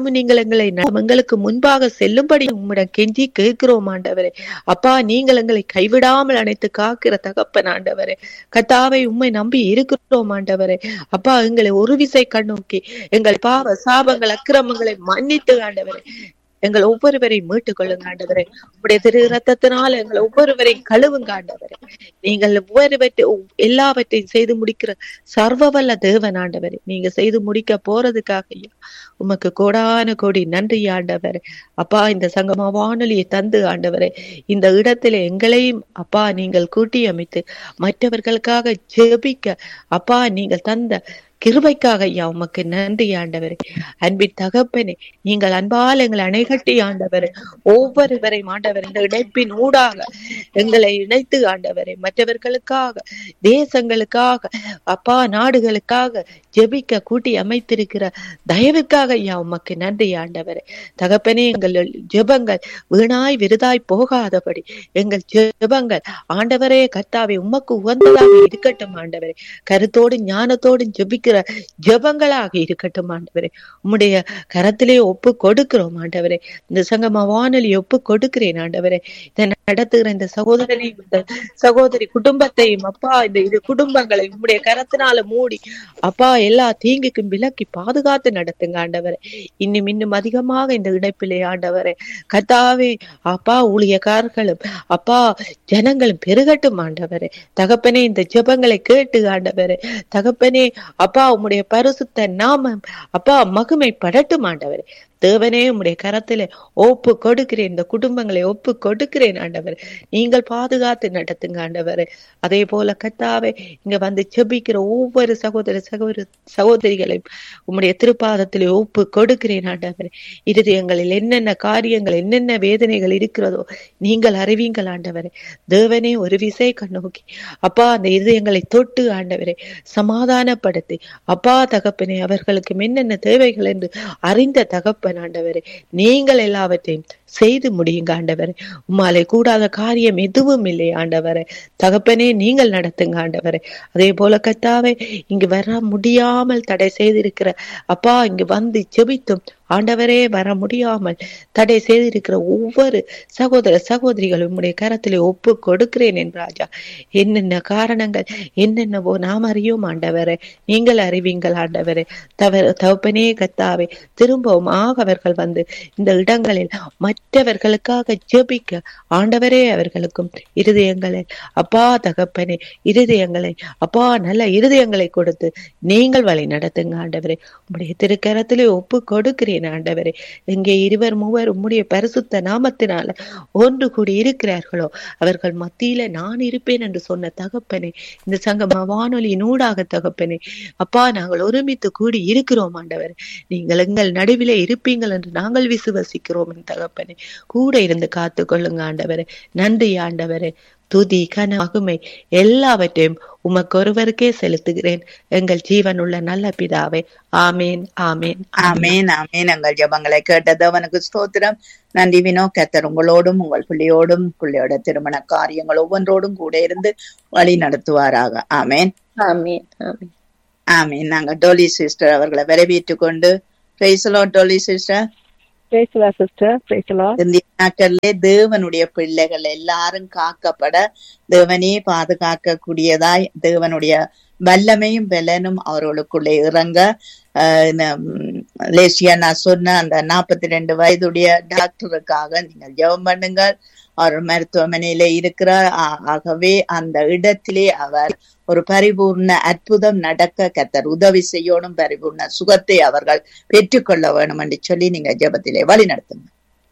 நாளும் நீங்கள் எங்களை ந- எங்களுக்கு முன்பாக செல்லும்படி உம்மிடம் கெஞ்சி கேட்கிறோம் ஆண்டவரே அப்பா நீங்கள் எங்களை கைவிடாமல் அணைத்து காக்கிற தகப்பன் ஆண்டவரே கத்தாவை உம்மை நம்பி இருக்கிறோம் ஆண்டவரே அப்பா எங்களை ஒரு விசை கண்ணோக்கி எங்கள் பாவ சாபங்கள் அக்கிரமங்களை மன்னித்து ஆண்டவரே எங்கள் ஒவ்வொருவரையும் மீட்டுக் கொள்ளுங்க ஆண்டவரே உடைய திரு ரத்தத்தினால் எங்களை ஒவ்வொருவரையும் கழுவுங்க ஆண்டவரே நீங்கள் ஒவ்வொருவற்றை எல்லாவற்றையும் செய்து முடிக்கிற சர்வவல்ல தேவன் ஆண்டவரே நீங்க செய்து முடிக்க போறதுக்காக ஐயா உமக்கு கோடான கோடி நன்றி ஆண்டவரே அப்பா இந்த சங்கம வானொலியை தந்து ஆண்டவரே இந்த இடத்திலே எங்களையும் அப்பா நீங்கள் கூட்டி அமைத்து மற்றவர்களுக்காக ஜெபிக்க அப்பா நீங்கள் தந்த கிருபைக்காக ஐயா உமக்கு நன்றி ஆண்டவரே அன்பின் தகப்பனே நீங்கள் அன்பால் எங்களை அணைகட்டி ஆண்டவரே ஒவ்வொருவரையும் ஆண்டவர் இந்த இணைப்பின் ஊடாக எங்களை இணைத்து ஆண்டவரே மற்றவர்களுக்காக தேசங்களுக்காக அப்பா நாடுகளுக்காக ஜெபிக்க கூட்டி அமைத்திருக்கிற தயவுக்காக ஐயா உமக்கு நன்றி ஆண்டவரே தகப்பனே எங்கள் ஜெபங்கள் வீணாய் விருதாய் போகாதபடி எங்கள் ஜெபங்கள் ஆண்டவரே கர்த்தாவே உமக்கு உகந்ததாக இருக்கட்டும் ஆண்டவரே கருத்தோடு ஞானத்தோடும் ஜெபிக்கிற ஜெபங்களாக இருக்கட்டும் ஆண்டவரே உம்முடைய கரத்திலே ஒப்பு கொடுக்கிறோம் ஆண்டவரே இந்த சங்கம வானொலி ஒப்பு கொடுக்கிறேன் ஆண்டவரே இதை நடத்துகிற இந்த சகோதரனையும் இந்த சகோதரி குடும்பத்தையும் அப்பா இந்த இது குடும்பங்களை உம்முடைய கரத்தினால மூடி அப்பா எல்லா தீங்குக்கும் விலக்கி பாதுகாத்து நடத்துங்க ஆண்டவரே இன்னும் இன்னும் அதிகமாக இந்த இணைப்பிலே ஆண்டவரே கத்தாவே அப்பா ஊழியக்காரர்களும் அப்பா ஜனங்களும் பெருகட்டும் ஆண்டவரே தகப்பனே இந்த ஜெபங்களை கேட்டு ஆண்டவரே தகப்பனே அப்பா உம்முடைய பரிசுத்த நாமம் அப்பா மகிமை படட்டும் ஆண்டவரே தேவனே உம்முடைய கரத்திலே ஒப்பு கொடுக்கிறேன் இந்த குடும்பங்களை ஒப்பு கொடுக்கிறேன் ஆண்டவர் நீங்கள் பாதுகாத்து நடத்துங்க ஆண்டவரே அதே போல கத்தாவே இங்க வந்து செபிக்கிற ஒவ்வொரு சகோதர சகோதர சகோதரிகளையும் உம்முடைய திருப்பாதத்திலே ஒப்பு கொடுக்கிறேன் ஆண்டவரே இருதயங்களில் என்னென்ன காரியங்கள் என்னென்ன வேதனைகள் இருக்கிறதோ நீங்கள் அறிவீங்கள் ஆண்டவரே தேவனே ஒரு விசை கண்ணோக்கி அப்பா அந்த இருதயங்களை தொட்டு ஆண்டவரே சமாதானப்படுத்தி அப்பா தகப்பனே அவர்களுக்கு என்னென்ன தேவைகள் என்று அறிந்த தகப்பன் ஆண்டவரே நீங்கள் எல்லாவற்றையும் செய்து முடியுங்க ஆண்டவரே உம்மாலே கூடாத காரியம் எதுவும் இல்லை ஆண்டவரே தகப்பனே நீங்கள் நடத்துங்க ஆண்டவரே அதே போல கத்தாவே இங்கு வர முடியாமல் தடை செய்திருக்கிற அப்பா இங்கு வந்து ஜெபித்தும் ஆண்டவரே வர முடியாமல் தடை செய்திருக்கிற ஒவ்வொரு சகோதர சகோதரிகளும் உம்முடைய கரத்திலே ஒப்பு கொடுக்கிறேன் என் ராஜா என்னென்ன காரணங்கள் என்னென்னவோ நாம் அறியோம் ஆண்டவரே நீங்கள் அறிவீங்கள் ஆண்டவரே தவறு தகப்பனே கத்தாவே திரும்பவும் ஆக அவர்கள் வந்து இந்த இடங்களில் மற்றவர்களுக்காக ஜெபிக்க ஆண்டவரே அவர்களுக்கும் இருதயங்களை அப்பா தகப்பனே இருதயங்களை அப்பா நல்ல இருதயங்களை கொடுத்து நீங்கள் வழி நடத்துங்க ஆண்டவரே உம்முடைய திருக்கரத்திலே ஒப்பு கொடுக்கிறேன் ஆண்டவரே எங்கே இருவர் மூவர் உம்முடைய பரிசுத்த நாமத்தினால ஒன்று கூடி இருக்கிறார்களோ அவர்கள் மத்தியில நான் இருப்பேன் என்று சொன்ன தகப்பனே இந்த சங்கம வானொலியின் ஊடாக தகப்பனே அப்பா நாங்கள் ஒருமித்து கூடி இருக்கிறோம் ஆண்டவரே நீங்கள் எங்கள் நடுவிலே இருப்பீங்கள் என்று நாங்கள் விசுவசிக்கிறோம் என் தகப்பனே கூட இருந்து காத்து கொள்ளுங்க ஆண்டவரே நன்றி ஆண்டவரே துதி கன மகிமை எல்லாவற்றையும் உமக்கு ஒருவருக்கே செலுத்துகிறேன் எங்கள் ஜீவனுள்ள நல்ல பிதாவே ஆமேன் ஆமேன் ஆமேன் ஆமேன் எங்கள் ஜபங்களை கேட்டது அவனுக்கு ஸ்தோத்திரம் நன்றி வினோ கத்தர் உங்களோடும் உங்கள் பிள்ளையோடும் பிள்ளையோட திருமண காரியங்கள் ஒவ்வொன்றோடும் கூட இருந்து வழி நடத்துவாராக ஆமேன் ஆமேன் ஆமேன் ஆமேன் நாங்க டோலி சிஸ்டர் அவர்களை வரவேற்று கொண்டு பேசலோ டோலி சிஸ்டர் பேசலா சிஸ்டர் பேசலாம் இந்த நாட்களிலே தேவனுடைய பிள்ளைகள் எல்லாரும் காக்கப்பட தேவனே பாதுகாக்க கூடியதாய் தேவனுடைய வல்லமையும் பலனும் அவர்களுக்குள்ளே இறங்க ஆஹ் இந்த, ம், லேசியா நான் சொன்ன அந்த நாற்பத்தி ரெண்டு வயதுடைய டாக்டருக்காக நீங்கள் ஜெபம் பண்ணுங்கள் அவர் மருத்துவமனையில இருக்கிறார் ஆ- ஆகவே அந்த இடத்திலே அவர் ஒரு பரிபூர்ண அற்புதம் நடக்க கத்தர் உதவி செய்யணும் பரிபூர்ண சுகத்தை அவர்கள் பெற்றுக்கொள்ள வேணும் என்று சொல்லி நீங்க ஜெபத்திலே வழி நடத்துங்க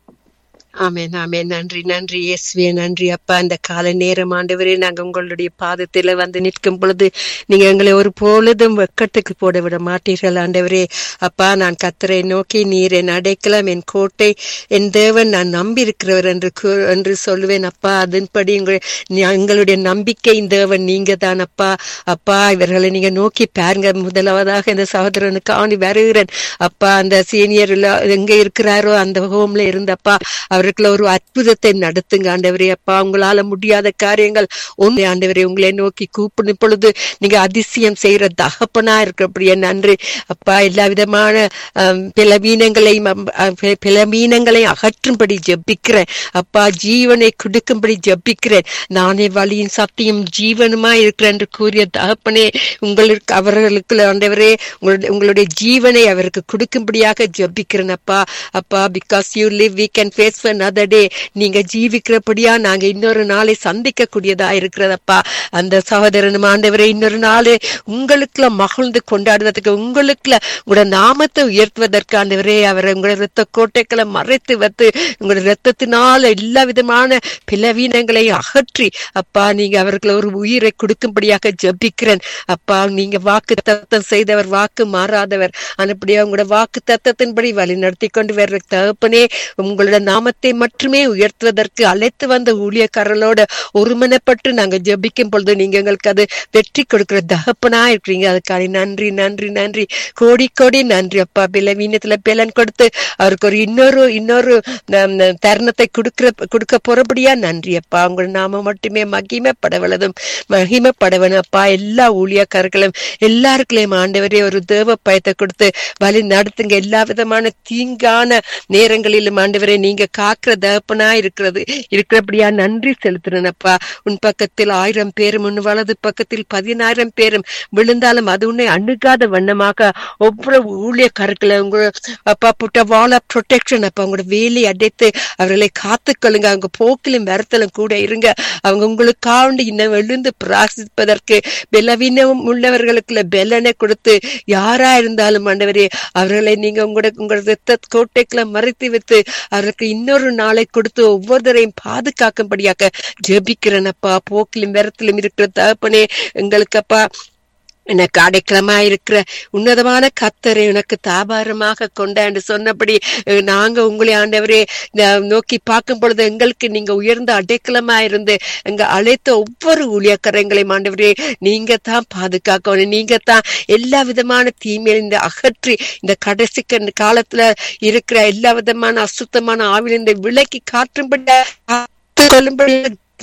ஆமென் ஆமென் நன்றி நன்றி இயேசுவே நன்றி அப்பா இந்த கால நேரம் ஆண்டவரே நாங்க உங்களுடைய பாதத்துல வந்து நிற்கும் பொழுது நீங்க எங்களை ஒரு பொழுதும் வெக்கத்துக்கு போட விட மாட்டீர்கள் ஆண்டவரே அப்பா நான் கத்தரை நோக்கி நீர் என் அடைக்கலம் என் கோட்டை என் தேவன் நான் நம்பி இருக்கிறவர் என்று கூ- என்று சொல்லுவேன் அப்பா அதன்படி உங்கள் நீ- எங்களுடைய நம்பிக்கை தேவன் நீங்க தான் அப்பா அப்பா இவர்களை நீங்க நோக்கி பாருங்க முதலாவதாக இந்த சகோதரனுக்கு ஆணி வருகிறேன் அப்பா அந்த சீனியர் எங்க இருக்கிறாரோ அந்த ஹோம்ல இருந்தப்பா அவர் அவருக்கு ஒரு அற்புதத்தை நடத்துங்க ஆண்டவரே அப்பா உங்களால முடியாத காரியங்கள் ஒன்று ஆண்டவரே உங்களை நோக்கி கூப்பிடும் பொழுது நீங்க அதிசயம் செய்யற தகப்பனா இருக்கிறபடியே நன்றி அப்பா எல்லா விதமான ஆம், பிளவீனங்களையும் அம்- அ, பி- பிளவீனங்களையும் அகற்றும்படி ஜெபிக்கிறேன் அப்பா ஜீவனை கொடுக்கும்படி ஜெபிக்கிறேன் நானே வழியின் சத்தியம் ஜீவனுமா இருக்கிறேன் என்று கூறிய தகப்பனே உங்களுக்கு அவர்களுக்கு ஆண்டவரே உங்களுடைய உங்களுடைய ஜீவனை அவருக்கு கொடுக்கும்படியாக ஜெபிக்கிறேன் அப்பா அப்பா because you live we can face for another day நீங்க ஜீவிக்கிறபடியா நாங்க இன்னொரு நாளை சந்திக்க கூடியதா இருக்கிறதப்பா அந்த சகோதரனும் ஆண்டவரே இன்னொரு நாள் உங்களுக்குள்ள மகிழ்ந்து கொண்டாடுவதற்கு உங்களுக்குள்ள உங்களோட நாமத்தை உயர்த்துவதற்கு ஆண்டவரே அவரை உங்களோட ரத்த கோட்டைகளை மறைத்து வைத்து உங்களோட ரத்தத்தினால எல்லா விதமான பிளவீனங்களை அகற்றி அப்பா நீங்க அவர்களை ஒரு உயிரை கொடுக்கும்படியாக ஜெபிக்கிறேன் அப்பா நீங்க வாக்கு தத்தம் செய்தவர் வாக்கு மாறாதவர் அனுப்படியா உங்களோட வாக்கு தத்தத்தின்படி வழி நடத்தி கொண்டு வர்ற தகப்பனே உங்களோட நாமத்தை மட்டுமே உயர்த்துவதற்கு அழைத்து வந்த ஊழியக்காரர்களோட ஒருமனப்பட்டு நாங்க ஜெபிக்கும் பொழுது நீங்க எங்களுக்கு அது வெற்றி கொடுக்கிற தகப்பனா இருக்கிறீங்க அதுக்காக நன்றி நன்றி நன்றி கோடி கோடி நன்றி அப்பா பிளவீனத்துல பிளன் கொடுத்து அவருக்கு ஒரு இன்னொரு இன்னொரு நம், நம், தருணத்தை கொடுக்கிற கொடுக்க போறபடியா நன்றி அப்பா உங்கள் நாம மட்டுமே மகிமைப்படவளதும் மகிமைப்படவனும் அப்பா எல்லா ஊழியக்காரர்களும் எல்லாருக்குள்ளேயும் ஆண்டவரே ஒரு தேவ பயத்தை கொடுத்து வழி நடத்துங்க எல்லா விதமான தீங்கான நேரங்களிலும் ஆண்டவரே நீங்க காக்கிற தகப்பனா இருக்கிறது இருக்கிறபடியா நன்றி செலுத்துறேன் அப்பா உன் பக்கத்தில் ஆயிரம் பேரும் உன் வலது பக்கத்தில் பதினாயிரம் பேரும் விழுந்தாலும் அது உன்னை அணுகாத வண்ணமாக ஒவ்வொரு ஊழியக்காரர்களை உங்க அப்பா புட்ட வால் ஆஃப் ப்ரொடெக்ஷன் அப்பா உங்களோட வேலி அடைத்து அவர்களை காத்துக்கொள்ளுங்க அவங்க போக்கிலும் வரத்திலும் கூட இருங்க அவங்க உங்களுக்காண்டு இன்னும் எழுந்து பிரார்த்திப்பதற்கு பலவீனம் உள்ளவர்களுக்குள்ள பெலனை கொடுத்து யாரா இருந்தாலும் ஆண்டவரே அவர்களை நீங்க உங்களோட உங்களோட ரத்த கோட்டைக்குள்ள மறைத்து வைத்து அவருக்கு இன்னொரு நாளை கொடுத்து ஒவ்வொருத்தரையும் பாதுகாக்கும்படியாக ஜெபிக்கிறேன் அப்பா போக்கிலும் வரத்திலும் இருக்கிற தகப்பனே எங்களுக்கு அப்பா எனக்கு அடைக்கலமா இருக்கிற உன்னதமான கத்தரை உனக்கு தாபாரமாக கொண்டாண்டு சொன்னபடி அஹ், நாங்க உங்களை ஆண்டவரே ந- நோக்கி பார்க்கும் பொழுது எங்களுக்கு நீங்க உயர்ந்த அடைக்கலமா இருந்து எங்க அழைத்த ஒவ்வொரு ஊழியக்கரங்களையும் ஆண்டவரே நீங்க தான் பாதுகாக்கணும் நீங்க தான் எல்லா விதமான தீமையில இந்த அகற்றி இந்த கடைசி கண் காலத்துல இருக்கிற எல்லா விதமான அசுத்தமான ஆவிலிருந்து விலக்கி காற்றும்படி காத்துக்கொள்ளும்படி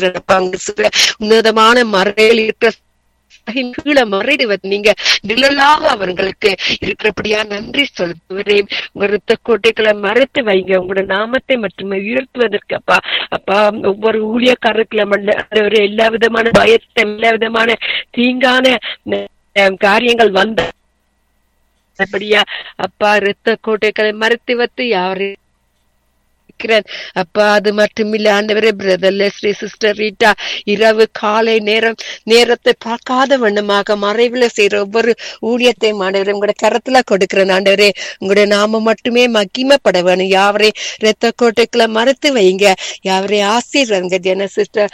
உன்னதமான மறையில் இருக்கிற அகின் கீழே மறைடுவது நீங்க நிழலாக அவர்களுக்கு இருக்கிறபடியா நன்றி செலுத்துவதையும் உங்க ரத்த கோட்டைகளை மறைத்து வைங்க உங்களோட நாமத்தை மட்டுமே உயர்த்துவதற்கு அப்பா அப்பா ஒவ்வொரு ஊழியக்காரர்களும் ஆண்டவரே, எல்லா விதமான பயத்தை எல்லா விதமான தீங்கான அஹ், காரியங்கள் வந்த அப்படியா அப்பா ரத்த கோட்டைகளை மறைத்து வைத்து யாரை இருக்கிறேன் அப்பா அது மட்டுமில்ல ஆண்டவரே பிரதர் லெஸ்லி சிஸ்டர் ரீட்டா இரவு காலை நேரம் நேரத்தை பார்க்காத வண்ணமாக மறைவுல செய்யற ஒவ்வொரு ஊழியத்தையும் ஆண்டவரே உங்களோட கரத்துல கொடுக்கிறேன் ஆண்டவரே உங்களுடைய நாம மட்டுமே மகிமைப்பட வேணும் யாவரை ரத்த கோட்டைக்குள்ள மறைத்து வைங்க யாவரை ஆசீர்வங்க ஜன சிஸ்டர்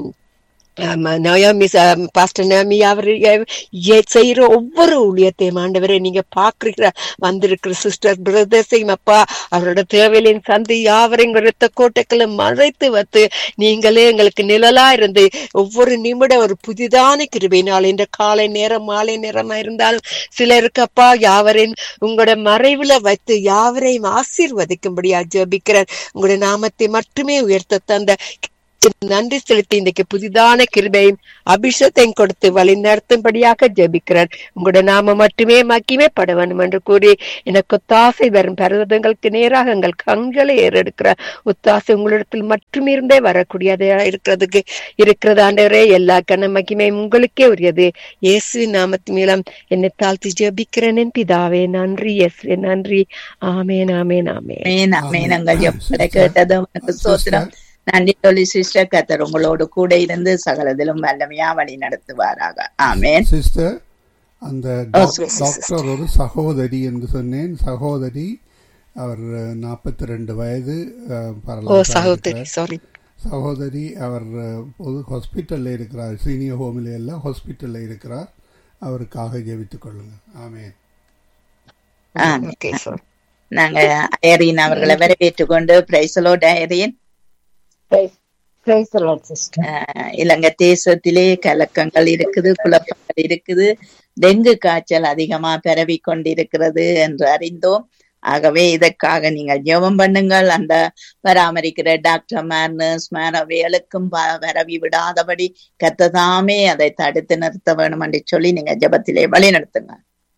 நயோமி பாஸ்டர் நயோமி அவர் செய்யற ஒவ்வொரு ஊழியத்தையும் ஆண்டவரே நீங்க பாக்குற வந்திருக்கிற சிஸ்டர் பிரதர்ஸையும் அப்பா அவரோட தேவையிலின் சந்தி யாவரையும் ரத்த கோட்டைகளை மறைத்து வைத்து நீங்களே எங்களுக்கு நிழலா இருந்து ஒவ்வொரு நிமிடம் ஒரு புதிதான கிருபையினால் இந்த காலை நேரம் மாலை நேரமா இருந்தாலும் சிலருக்கு அப்பா யாவரையும் உங்களோட மறைவுல வைத்து யாவரையும் ஆசீர்வதிக்கும்படியா ஜெபிக்கிறேன் உங்களுடைய நாமத்தை மட்டுமே உயர்த்த தந்த நன்றி செலுத்தி இன்றைக்கு புதிதான கிருபையும் அபிஷேகத்தையும் கொடுத்து வழி நடத்தும்படியாக ஜெபிக்கிறேன் உங்களோட நாம மட்டுமே மக்கிமே பட வேண்டும் என்று கூறி எனக்கு ஒத்தாசை வரும் பர்வதங்களுக்கு நேராக எங்கள் கண்களை ஏறெடுக்கிற ஒத்தாசை உங்களிடத்தில் மட்டுமே இருந்தே வரக்கூடியதா இருக்கிறதுக்கு இருக்கிறது ஆண்டவரே எல்லா கன மகிமையும் உங்களுக்கே உரியது இயேசு நாமத்தின் மூலம் என்னை தாழ்த்தி ஜெபிக்கிறேன் என் பிதாவே நன்றி இயேசுவே நன்றி ஆமேன் ஆமேன் ஆமேன் ஆமென், ஆமென். உங்கள் ஜெபங்களை கேட்டது உனக்கு ஸ்தோத்திரம் நன்றி சொல்லி சிஸ்டர் கத்தர் உங்களோடு கூட இருந்து சகலதிலும் வல்லமையா வழி நடத்துவாராக ஆமென் சிஸ்டர் அந்த Oh, டாக்- yes, டாக்டர் ஒரு சகோதரி என்று சொன்னேன் சகோதரி அவர் நாற்பத்தி ரெண்டு வயது அஹ், ஓ பரலோகத்தில் சகோதரி இருக்கிறார். சாரி சகோதரி அவர் அஹ், பொது ஹாஸ்பிட்டல்ல இருக்கிறார் சீனியர் ஹோமில் எல்லாம் ஹாஸ்பிட்டல்ல இருக்கிறார் அவருக்காக ஜெபித்துக் கொள்ளுங்க ஆமென் ஆமென். ஓகே சார் நாங்க ஐரீன் அவர்களை வரவேற்றுக் கொண்டு பிரைசலோ Zareen Praise the Lord, sister. அஹ், இலங்கை தேசத்திலே கலக்கங்கள் இருக்குது குழப்பங்கள் இருக்குது டெங்கு காய்ச்சல் அதிகமா பரவி கொண்டிருக்கிறது என்று அறிந்தோம் ஆகவே இதற்காக நீங்கள் ஜெபம் பண்ணுங்கள் அந்த பராமரிக்கிற டாக்டர் மேர் நர்ஸ் மேர் அவைகளுக்கும் ப- பரவி விடாதபடி கத்ததாமே அதை தடுத்து நிறுத்த வேணும் என்று சொல்லி நீங்க ஜெபத்திலே வழி நடத்துங்க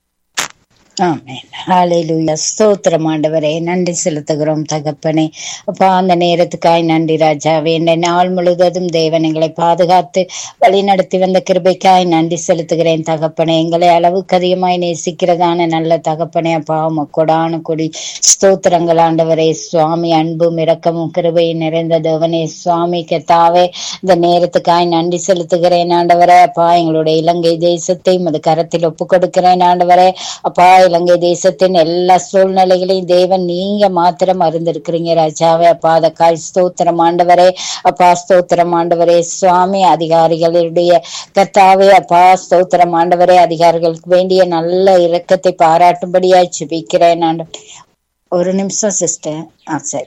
ஆமென் ஹalleluya ஸ்தோத்திரம் ஆண்டவரே நன்றி செலுத்துகிறோம் தகப்பனே அப்பா அந்த நேரத்துக்காய் நன்றி ராஜாவே இந்த நாள் முழுவதும் தேவன் எங்களை பாதுகாத்து வழி நடத்தி வந்த கிருபைக்காய் நன்றி செலுத்துகிறேன் தகப்பனே எங்களை அளவுக்கு அதிகமாய் நேசிக்கிறதான நல்ல தகப்பனே அப்பா கொடான கொடி ஸ்தோத்திரங்கள் ஆண்டவரே சுவாமி அன்பும் இரக்கமும் கிருபையும் நிறைந்த தேவனே சுவாமி கெத்தாவே இந்த நேரத்துக்காய் நன்றி செலுத்துகிறேன் ஆண்டவரே அப்பா எங்களுடைய இலங்கை தேசத்தை உமது கரத்தில் ஒப்பு கொடுக்கிறேன் ஆண்டவரே அப்பா இலங்கை தேசத்தின் எல்லா சூழ்நிலைகளையும் தேவன் நீங்க மாத்திரம் அறிந்திருக்கிறீங்க ராஜாவே அப்பா அதற்காய் ஸ்தோத்திரம் ஆண்டவரே அப்பா ஸ்தோத்திரம் ஆண்டவரே சுவாமி அதிகாரிகளுடைய கர்த்தாவே அப்பா ஸ்தோத்திரம் ஆண்டவரே அதிகாரிகளுக்கு வேண்டிய நல்ல இரக்கத்தை பாராட்டும்படியாய் ஜெபிக்கிறேன் ஆண்டவரே ஒரு நிமிஷம் சிஸ்டர் ஆ சரி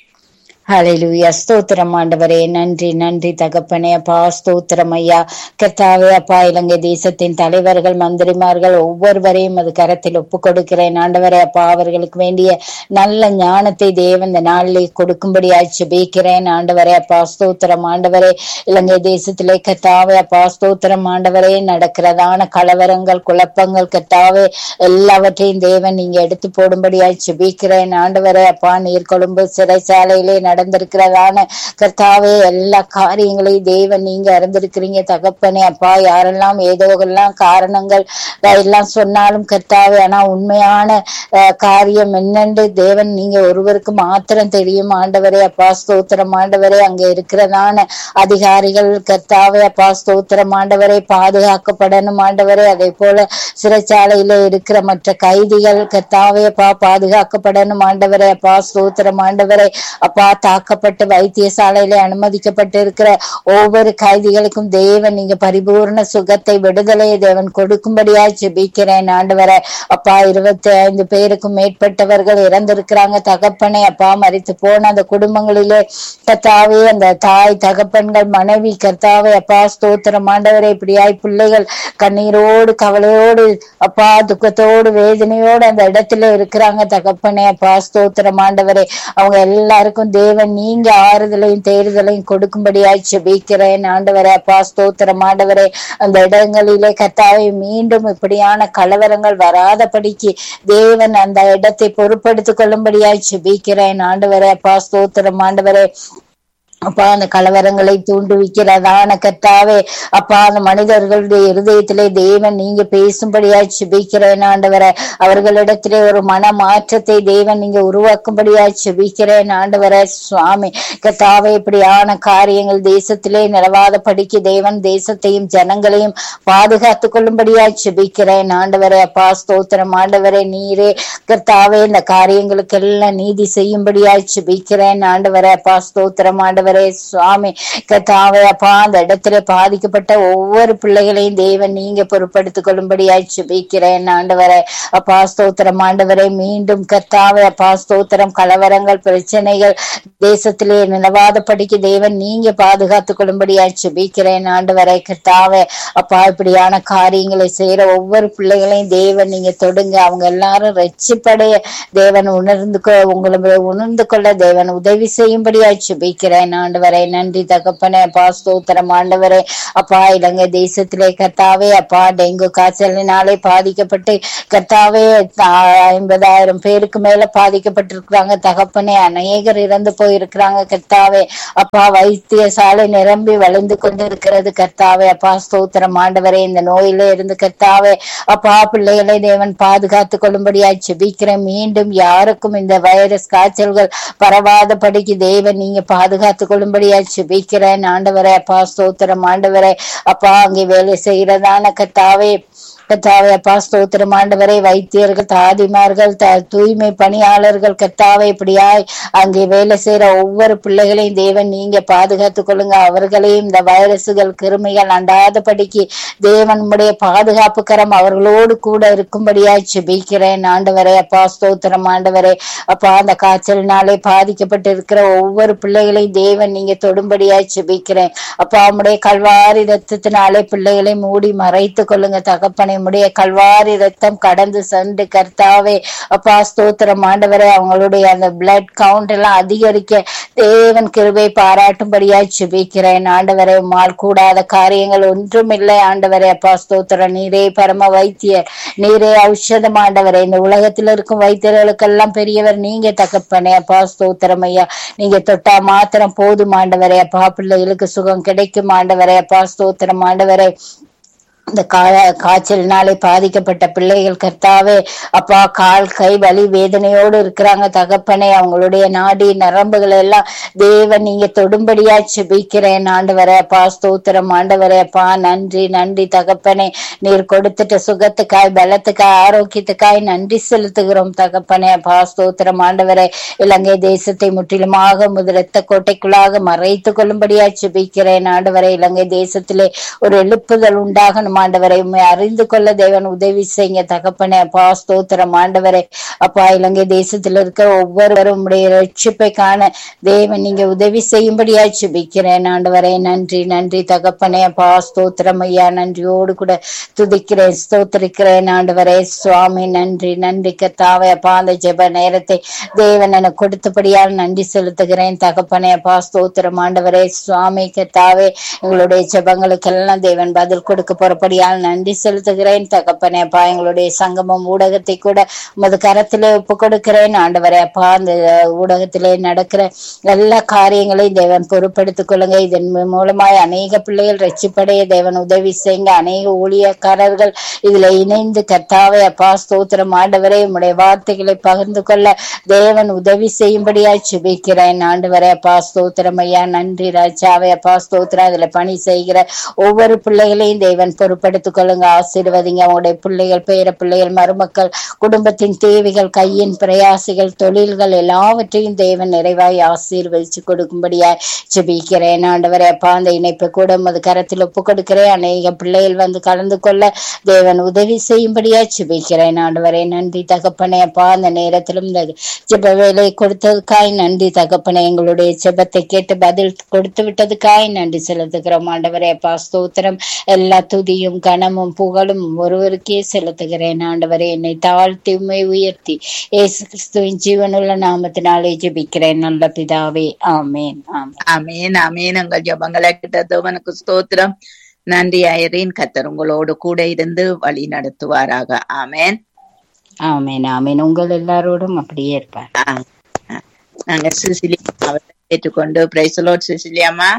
ஹalleluya ஸ்தோத்திரம் ஆண்டவரே நன்றி நன்றி தகப்பனே அப்பா ஸ்தோத்திரம் ஐயா கர்த்தாவே அப்பா இலங்கை தேசத்தின் தலைவர்கள் மந்திரிமார்கள் ஒவ்வொருவரையும் அது கரத்தில் ஒப்பு கொடுக்கிறேன் ஆண்டவரே அப்பா அவர்களுக்கு வேண்டிய நல்ல ஞானத்தை தேவன் இந்த நாளிலே கொடுக்கும்படியாய் ஜெபிக்கிறேன் ஆண்டவரே அப்பா ஸ்தோத்திரம் ஆண்டவரே இலங்கை தேசத்திலே கர்த்தாவே அப்பா ஸ்தோத்திரம் ஆண்டவரே நடக்கிறதான கலவரங்கள் குழப்பங்கள் கர்த்தாவே எல்லாவற்றையும் தேவன் நீங்க எடுத்து போடும்படியாய் ஜெபிக்கிறேன் ஆண்டவரே அப்பா நீர்கொழும்பு சிறைச்சாலையிலே நடந்திருக்கிறதான கர்த்தாவே எல்லா காரியங்களையும் தேவன் நீங்க அறிந்திருக்கிறீங்க தகப்பனே அப்பா யாரெல்லாம் ஏதோ எல்லாம் காரணங்கள் அஹ், எல்லாம் சொன்னாலும் கர்த்தாவே ஆனா உண்மையான அஹ், காரியம் என்னன்னு தேவன் நீங்க ஒருவருக்கு மாத்திரம் தெரியும் ஆண்டவரே அப்பா ஸ்தோத்திரம் ஆண்டவரே அங்க இருக்கிறதான அதிகாரிகள் கர்த்தாவே அப்பா ஸ்தோத்திரம் ஆண்டவரே பாதுகாக்கப்படணும் ஆண்டவரே அதே போல சிறைச்சாலையில இருக்கிற மற்ற கைதிகள் கர்த்தாவே அப்பா பாதுகாக்கப்படணும் ஆண்டவரே அப்பா ஸ்தோத்திரம் ஆண்டவரே அப்பா தாக்கப்பட்டு வைத்தியசாலையில அனுமதிக்கப்பட்டு இருக்கிற ஒவ்வொரு கைதிகளுக்கும் தேவன் நீங்க பரிபூர்ண சுகத்தை விடுதலை தேவன் கொடுக்கும்படியா ஜெபிக்கிறேன் ஆண்டவரே அப்பா இருபத்தி ஐந்து பேருக்கும் மேற்பட்டவர்கள் இறந்திருக்கிறாங்க தகப்பனே அப்பா மரித்து போன அந்த குடும்பங்களிலே கர்த்தாவே அந்த தாய் தகப்பன்கள் மனைவி கர்த்தாவே அப்பா ஸ்தோத்திரம் ஆண்டவரே இப்படியாய் பிள்ளைகள் கண்ணீரோடு கவலையோடு அப்பா துக்கத்தோடு வேதனையோடு அந்த இடத்துல இருக்கிறாங்க தகப்பனே அப்பா ஸ்தோத்திரம் ஆண்டவரே அவங்க எல்லாருக்கும் தேவன் நீங்க ஆறுதலையும் தேறுதலையும் கொடுக்கும்படியாய் ஜெபிக்கிறேன் ஆண்டவரே அப்பா ஸ்தோத்திரம் ஆண்டவரே அந்த இடங்களிலே கர்த்தாவே மீண்டும் இப்படியான கலவரங்கள் வராதபடிக்கு தேவன் அந்த இடத்தை பொறுப்படுத்திக் கொள்ளும்படியாய் ஜெபிக்கிறேன் ஆண்டவரே அப்பா ஸ்தோத்திரம் ஆண்டவரே அப்பா அந்த கலவரங்களை தூண்டுவிக்கிறதான கர்த்தாவே அப்பா அந்த மனிதர்களுடைய இருதயத்திலே தேவன் நீங்க பேசும்படியாய் செபிக்கிறேன் ஆண்டவரே அவர்களிடத்திலே ஒரு மன மாற்றத்தை தேவன் நீங்க உருவாக்கும்படியாய் செபிக்கிறேன் ஆண்டவரே சுவாமி கர்த்தாவே இப்படியான காரியங்கள் தேசத்திலே நிலவாத படிக்கு தேவன் தேசத்தையும் ஜனங்களையும் பாதுகாத்துக் கொள்ளும்படியாய் செபிக்கிறேன் ஆண்டவரே அப்பா ஸ்தோத்திரம் ஆண்டவரே நீரே கர்த்தாவே இந்த காரியங்களுக்கெல்லாம் நீதி செய்யும்படியாய் செபிக்கிறேன் ஆண்டவரே அப்பா ஸ்தோத்திரம் ஆண்டவரே சுவாமி கர்த்தாவே அப்பா அந்த இடத்துல பாதிக்கப்பட்ட ஒவ்வொரு பிள்ளைகளையும் தேவன் நீங்க பொறுப்படுத்திக் கொள்ளும்படியாய் செபிக்கிறேன் ஆண்டவரே அப்பா ஸ்தோத்திரம் ஆண்டவரே மீண்டும் கர்த்தாவே அப்பா ஸ்தோத்திரம் கலவரங்கள் பிரச்சனைகள் தேசத்திலே நிலவாதபடிக்கு தேவன் நீங்க பாதுகாத்துக் கொள்ளும்படியாய் செபிக்கிறேன் ஆண்டவரே கர்த்தாவே அப்பா இப்படியான காரியங்களை செய்யற ஒவ்வொரு பிள்ளைகளையும் தேவன் நீங்க தொடுங்க அவங்க எல்லாரும் ரட்சிப்படைய தேவன் உணர்ந்து கொ- உங்களை உணர்ந்து கொள்ள தேவன் உதவி செய்யும்படியாய் செபிக்கிறேன் ஆண்டவரே நன்றி தகப்பனே அப்பா ஸ்தோத்திரம் ஆண்டவரே அப்பா இலங்கை தேசத்திலே கர்த்தாவே அப்பா டெங்கு காய்ச்சலினாலே பாதிக்கப்பட்டு கர்த்தாவே ஆ, ஐம்பதாயிரம் பேருக்கு மேல பாதிக்கப்பட்டிருக்கிறாங்க தகப்பனே அநேகர் இறந்து போயிருக்கிறாங்க கர்த்தாவே அப்பா வைத்தியசாலை நிரம்பி வழிந்து கொண்டிருக்கிறது கர்த்தாவே அப்பா ஸ்தோத்திரம் ஆண்டவரே இந்த நோயில இருந்து கர்த்தாவே அப்பா பிள்ளைகளை தேவன் பாதுகாத்துக் கொள்ளும்படியாய் செபிக்கிறேன் மீண்டும் யாருக்கும் இந்த வைரஸ் காய்ச்சல்கள் பரவாதபடிக்கு தேவன் நீங்க பாதுகாத்துக் கொள்ளும்படியாய் செபிக்கிறேன் ஆண்டவரே அப்பா ஸ்தோத்திரம் ஆண்டவரே அப்பா அங்கே வேலை செய்யறதான கர்த்தாவே கர்த்தாவே அப்பா ஸ்தோத்திரம் ஆண்டவரே வைத்தியர்கள் தாதிமார்கள் த- தூய்மை பணியாளர்கள் கர்த்தாவே இப்படியாய் அங்கே வேலை செய்யற ஒவ்வொரு பிள்ளைகளையும் தேவன் நீங்க பாதுகாத்துக் கொள்ளுங்க அவர்களையும் இந்த வைரசுகள் கிருமிகள் அண்டாதபடிக்கு தேவன் உம்முடைய பாதுகாப்பு கரம் அவர்களோடு கூட இருக்கும்படியாய் செபிக்கிறேன் ஆண்டவரே அப்பா ஸ்தோத்திரம் ஆண்டவரே அப்பா அந்த காய்ச்சலினாலே பாதிக்கப்பட்டு இருக்கிற ஒவ்வொரு பிள்ளைகளையும் தேவன் நீங்க தொடும்படியாய் செபிக்கிறேன் அப்பா உம்முடைய கல்வாரி ரத்தத்தினாலே பிள்ளைகளை மூடி மறைத்துக் கொள்ளுங்க தகப்பனை உடைய கல்வாரி ரத்தம் கடந்து சென்று கர்த்தாவே அப்பா ஸ்தோத்திரம் ஆண்டவரே அவங்களுடைய அந்த பிளட் கவுண்ட் எல்லாம் அதிகரிக்க தேவன் கிருபை பாராட்டும்படியாய் ஜெபிக்கிறேன் ஆண்டவரே உம்மால் கூடாத காரியங்கள் ஒன்றும் இல்லை ஆண்டவரே அப்பா ஸ்தோத்திரம் நீரே பரம வைத்தியர் நீரே ஔஷதம் ஆண்டவரே இந்த உலகத்தில் இருக்கும் வைத்தியர்களுக்கெல்லாம் பெரியவர் நீங்க தகப்பனே அப்பா ஸ்தோத்திரம் ஐயா நீங்க தொட்டா மாத்திரம் போதும் ஆண்டவரே அப்பா பிள்ளைகளுக்கு சுகம் கிடைக்கும் ஆண்டவரே அப்பா ஸ்தோத்திரம் ஆண்டவரே இந்த கா- காய்ச்சலினாலே பாதிக்கப்பட்ட பிள்ளைகள் கர்த்தாவே அப்பா கால் கை வலி வேதனையோடு இருக்கிறாங்க தகப்பனே அவங்களுடைய நாடி நரம்புகள் எல்லாம் தேவன் நீங்க தொடும்படியா செபிக்கிறேன் ஆண்டவரே அப்பா ஸ்தோத்திரம் ஆண்டவரே அப்பா நன்றி நன்றி தகப்பனே நீர் கொடுத்துட்ட சுகத்துக்காய் பலத்துக்காய் ஆரோக்கியத்துக்காய் நன்றி செலுத்துகிறோம் தகப்பனே அப்பா ஸ்தோத்திரம் ஆண்டவரே இலங்கை தேசத்தை முற்றிலுமாக முதலத்த கோட்டைக்குள்ளாக மறைத்துக் கொள்ளும்படியா செபிக்கிறேன் ஆண்டவரே இலங்கை தேசத்திலே ஒரு எழுப்புதல் உண்டாகணும் ஆண்டவரை உண்மை அறிந்து கொள்ள தேவன் உதவி செய்யுங்க தகப்பனே அப்பா ஸ்தோத்திரம் ஆண்டவரே அப்பா இலங்கை தேசத்தில் இருக்கிற ஒவ்வொருவரும் உடைய ரட்சிப்பை காண தேவன் நீங்க உதவி செய்யும்படியா ஜெபிக்கிறேன் ஆண்டவரே நன்றி நன்றி தகப்பனே அப்பா ஸ்தோத்திரம் ஐயா நன்றியோடு கூட துதிக்கிறேன் ஸ்தோத்திரிக்கிறேன் ஆண்டவரே சுவாமி நன்றி நன்றி கத்தாவே அப்பா அந்த ஜெப நேரத்தை தேவன் எனக்கு கொடுத்தபடியால் நன்றி செலுத்துகிறேன் தகப்பனே அப்பா ஸ்தோத்திரம் ஆண்டவரே சுவாமி கத்தாவே எங்களுடைய ஜெபங்களுக்கெல்லாம் தேவன் பதில் கொடுக்க போறபடியால் நன்றி செலுத்துகிறேன் தகப்பனே அப்பா எங்களுடைய சங்கமம் ஊடகத்தை கூட உமது கரத்திலே ஒப்பு கொடுக்கிறேன் ஆண்டவரே அப்பா அந்த ஊடகத்திலே நடக்கிற எல்லா காரியங்களையும் தேவன் பொறுப்படுத்திக் கொள்ளுங்க இதன் மூலமாய் அநேக பிள்ளைகள் ரட்சிப்படைய தேவன் உதவி செய்யுங்க அநேக ஊழியக்காரர்கள் இதுல இணைந்து கர்த்தாவே அப்பா ஸ்தோத்திரம் ஆண்டவரே உம்முடைய வார்த்தைகளை பகிர்ந்து கொள்ள தேவன் உதவி செய்யும்படியாய் சுபிக்கிறேன் ஆண்டவரே அப்பா ஸ்தோத்திரம் ஐயா நன்றி ராஜாவே அப்பா ஸ்தோத்திரம் இதுல பணி செய்கிற ஒவ்வொரு பிள்ளைகளையும் தேவன் பொறுப்படுத்திக் கொள்ளுங்க ஆசீர்வதிங்க உங்களுடைய பிள்ளைகள் பேர பிள்ளைகள் மருமக்கள் குடும்பத்தின் தேவைகள் கையின் பிரயாசிகள் தொழில்கள் எல்லாவற்றையும் தேவன் நிறைவாய் ஆசீர்வதிச்சு கொடுக்கும்படியாய் ஜெபிக்கிறேன் ஆண்டவரே அப்பா அந்த இணைப்பு கூட உமது கரத்தில் ஒப்பு கொடுக்கிறேன் அநேக பிள்ளைகள் வந்து கலந்து கொள்ள தேவன் உதவி செய்யும்படியா ஜெபிக்கிறேன் ஆண்டவரே நன்றி தகப்பனே அப்பா அந்த நேரத்திலும் இந்த ஜெப வேலை கொடுத்ததுக்காய் நன்றி தகப்பனே எங்களுடைய ஜெபத்தை கேட்டு பதில் கொடுத்து விட்டதுக்காய் நன்றி செலுத்துகிறோம் ஆண்டவரே அப்பா ஸ்தோத்திரம் எல்லா துதியும் கனமும் புகழும் ஒருவருக்கே செலுத்துகிறேன் ஆண்டவரே என்னை தாழ்த்தி உம்மை உயர்த்தி இயேசு கிறிஸ்துவின் ஜீவனுள்ள நாமத்தினாலே ஜெபிக்கிறேன் நல்ல பிதாவே ஆமேன் ஆமேன் அமேன் அமேன் உங்கள் ஜபங்களை கிட்டத்தவனுக்கு ஸ்தோத்திரம் நன்றி ஐரீன் கத்தர் உங்களோடு கூட இருந்து வழி நடத்துவாராக ஆமேன் ஆமேன் ஆமேன் உங்கள் எல்லாரோடும் அப்படியே இருப்பார் ஆ, ஆ. நாங்க சிசிலி அவரை ஏற்றுக்கொண்டு பிரைசலோட் சிசிலியாமா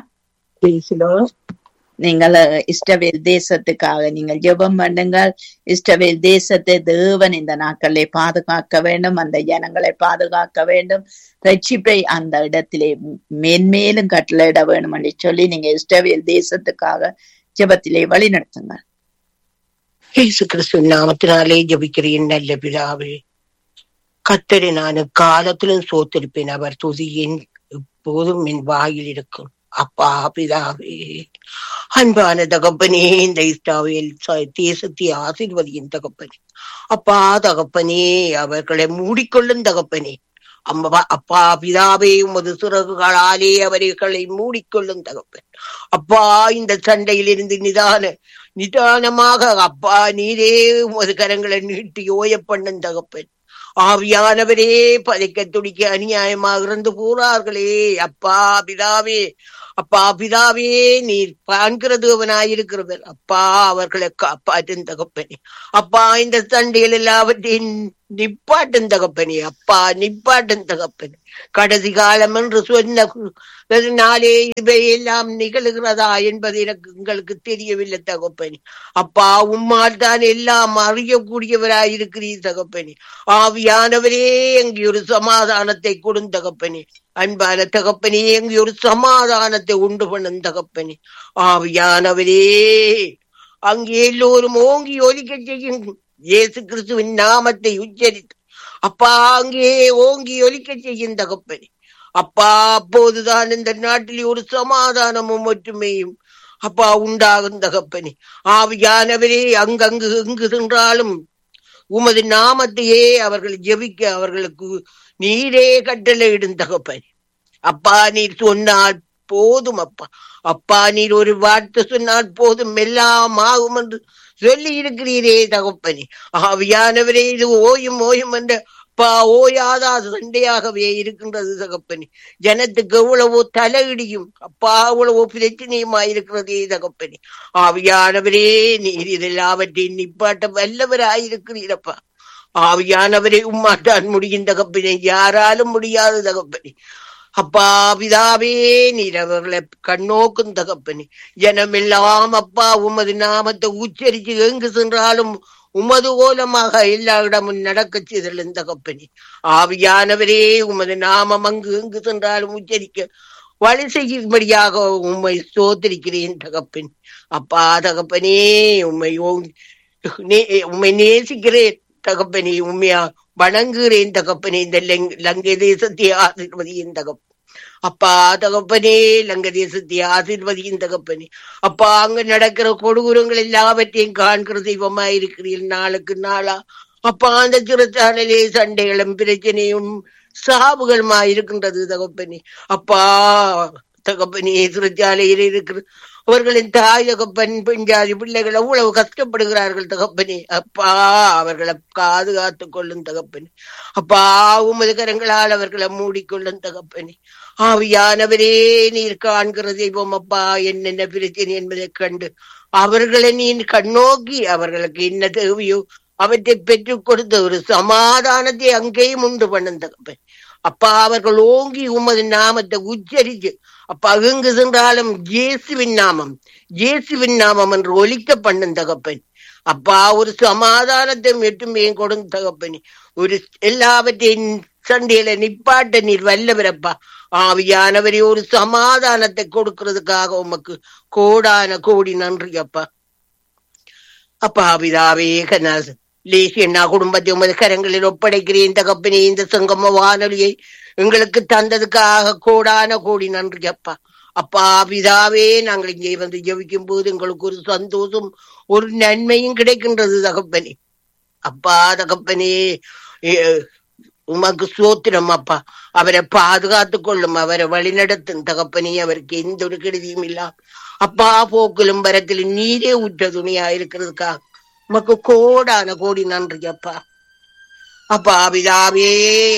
நீங்கள் இஷ்டவேல் தேசத்துக்காக நீங்கள் ஜெபம் பண்ணுங்கள் இஷ்டவேல் தேசத்தை தேவன் இந்த நாட்களை பாதுகாக்க வேண்டும் அந்த ஜனங்களை பாதுகாக்க வேண்டும் ரட்சிப்பை அந்த இடத்திலே மேன்மேலும் கட்டளையிட வேண்டும் என்று சொல்லி நீங்க இஷ்டவேல் தேசத்துக்காக ஜெபத்திலே வழி நடத்துங்கள் இயேசு கிறிஸ்து நாமத்தினாலே ஜபிக்கிறேன் நல்ல பிதாவே கத்தரை நான் காலத்திலும் சோத்திருப்பேன் அவர் துதியின் எப்போதும் என் வாயில் இருக்கும் அப்பா பிதாவே அன்பான தகப்பனே இந்த இஸ்டாவில் தேசத்தை ஆசீர்வதியின் தகப்பனே அப்பா தகப்பனே அவர்களை மூடிக்கொள்ளும் தகப்பனே அம்மா அப்பா பிதாவே உமது சிறகுகளாலே அவர்களை மூடிக்கொள்ளும் தகப்பன் அப்பா இந்த சண்டையிலிருந்து நிதான நிதானமாக அப்பா நீரே உமது கரங்களை நீட்டி ஓய பண்ணும் தகப்பன் ஆவியானவரே பதைக்க துடிக்க அநியாயமாக இருந்து போறார்களே அப்பா பிதாவே அப்பா பிதாவே நீர் காண்கிறதுவனாயிருக்கிறவர் அப்பா அவர்களை காப்பாற்றும் தகப்பனே அப்பா இந்த சண்டையில் எல்லாவற்றையும் நிப்பாட்டும் தகப்பனே அப்பா நிப்பாட்டும் தகப்பனே கடைசி காலம் என்று சொன்னே இவை எல்லாம் நிகழ்கிறதா என்பது எனக்கு உங்களுக்கு தெரியவில்லை தகப்பனே அப்பா உம்மால் தான் எல்லாம் அறியக்கூடியவராய் இருக்கிறீர் தகப்பனே ஆவியானவரே எங்கே ஒரு சமாதானத்தை கொடும் தகப்பனே அன்பான தகப்பனே எங்கே ஒரு சமாதானத்தை உண்டு பண்ணும் தகப்பனே ஆவியானவரே அங்கே எல்லோரும் ஓங்கி ஒலிக்க செய்யும் இயேசு கிறிஸ்துவின் நாமத்தை உச்சரித்து அப்பா அங்கே ஓங்கி ஒலிக்க செய்யும் தகப்பனே அப்பா அப்போதுதான் இந்த நாட்டில் ஒரு சமாதானமும் ஒற்றுமையும் அப்பா உண்டாகும் தகப்பனே ஆவியானவரே அங்கங்கு எங்கு சென்றாலும் உமது நாமத்தையே அவர்கள் ஜெபிக்க அவர்களுக்கு நீரே கட்டளையிடும் தகப்பனே அப்பா நீர் சொன்னால் போதும் அப்பா அப்பா நீர் ஒரு வார்த்தை சொன்னால் போதும் எல்லாம் ஆகும் என்று சொல்லி இருக்கிறீரே தகப்பனே ஆவியானவரே இது ஓயும் ஓயும் என்ற அப்பா ஓயாத அது சண்டையாகவே இருக்கின்றது தகப்பனே ஜனத்துக்கு எவ்வளவோ தலையிடியும் அப்பா எவ்வளவோ பிரச்சனையுமா இருக்கிறதே தகப்பனே ஆவியானவரே நீர் இதெல்லாவற்றையும் நிப்பாட்ட வல்லவராயிருக்கிறீரப்பா ஆவியானவரே உம்மாட்டான் முடியும் தகப்பனே யாராலும் முடியாத தகப்பனே அப்பா பிதாவே நீர் அவர்களை கண்ணோக்கும் தகப்பனே ஜனமெல்லாம் அப்பா உமது நாமத்தை உச்சரித்து எங்கு சென்றாலும் உமது ஓலமாக எல்லா இடமும் நடக்க செய்தலும் தகப்பனே ஆவியானவரே உமது நாமம் அங்கு எங்கு சென்றாலும் உச்சரிக்க வழி செய்யும்படியாக உம்மை சோதரிக்கிறேன் தகப்பன் அப்பா தகப்பனே உம்மை ஓ- நே- உம்மை நேசிக்கிறேன் தகப்பனே உண்மையா வணங்குகிறேன் தகப்பனே இந்த லங்- லங்கை தேசத்தை ஆசீர்வதியின் தகப்பன் அப்பா தகப்பனே லங்க தேசத்தை ஆசீர்வதியின் தகப்பனே அப்பா அங்க நடக்கிற கொடூரங்கள் எல்லாவற்றையும் காண்கிற தெய்வமா இருக்கிறீர்கள் நாளுக்கு நாளா அப்பா அந்த சிறுத்தாளிலே சண்டைகளும் பிரச்சனையும் சாவுகளுமா இருக்கின்றது தகப்பனே அப்பா தகப்பனே சிறுச்சாலையில் இருக்கிற அவர்களின் தாய் தகப்பன் பெஞ்சாதி பிள்ளைகள் அவ்வளவு கஷ்டப்படுகிறார்கள் தகப்பனே அப்பா அவர்களை பாதுகாத்துக் கொள்ளும் தகப்பனே அப்பா உமது கரங்களால் அவர்களை மூடிக்கொள்ளும் தகப்பனே ஆவியானவரே நீர் காண்கிற தெய்வம் அப்பா என்னென்ன பிரச்சனை என்பதைக் கண்டு அவர்களை நீ கண்ணோக்கி அவர்களுக்கு என்ன தேவையோ அவற்றை பெற்றுக் கொடுத்த ஒரு சமாதானத்தை அங்கேயும் உண்டு பண்ணும் தகப்பன் அப்பா அவர்கள் ஓங்கி உமது நாமத்தை உச்சரிச்சு அப்பா எங்கு சென்றாலும் இயேசுவின் நாமம் இயேசுவின் நாமம் என்று ஒலிக்க பண்ணும் தகப்பன் அப்பா ஒரு சமாதானத்தை மட்டுமே கொடுங்க தகப்பனே ஒரு எல்லாவற்றையும் சண்டையில நிப்பாட்ட நீர் வல்லவரப்பா ஆவியானவரே ஒரு சமாதானத்தை கொடுக்கிறதுக்காக உமக்கு கோடான கோடி நன்றி அப்பா அப்பா பிதாவே கனாஸ் லேசி அண்ணா குடும்பத்தை உமது கரங்களில் ஒப்படைக்கிறேன் தகப்பனே இந்த சங்கம வானொலியை எங்களுக்கு தந்ததுக்காக கோடான கோடி நன்றி அப்பா அப்பா பிதாவே நாங்கள் இங்கே வந்து ஜெபிக்கும் போது எங்களுக்கு ஒரு சந்தோஷம் ஒரு நன்மையும் கிடைக்கின்றது தகப்பனே அப்பா தகப்பனே ஏ- உமக்கு சோத்திரம் அப்பா அவரை பாதுகாத்துக் கொள்ளும் அவரை வழிநடத்தும் தகப்பனே அவருக்கு எந்த ஒரு கெடுதியும் இல்ல அப்பா போக்கிலும் வரத்திலும் நீரே உற்ற துணியா இருக்கிறதுக்கா உமக்கு கோடான கோடி நன்றி அப்பா அப்பா பிதாவே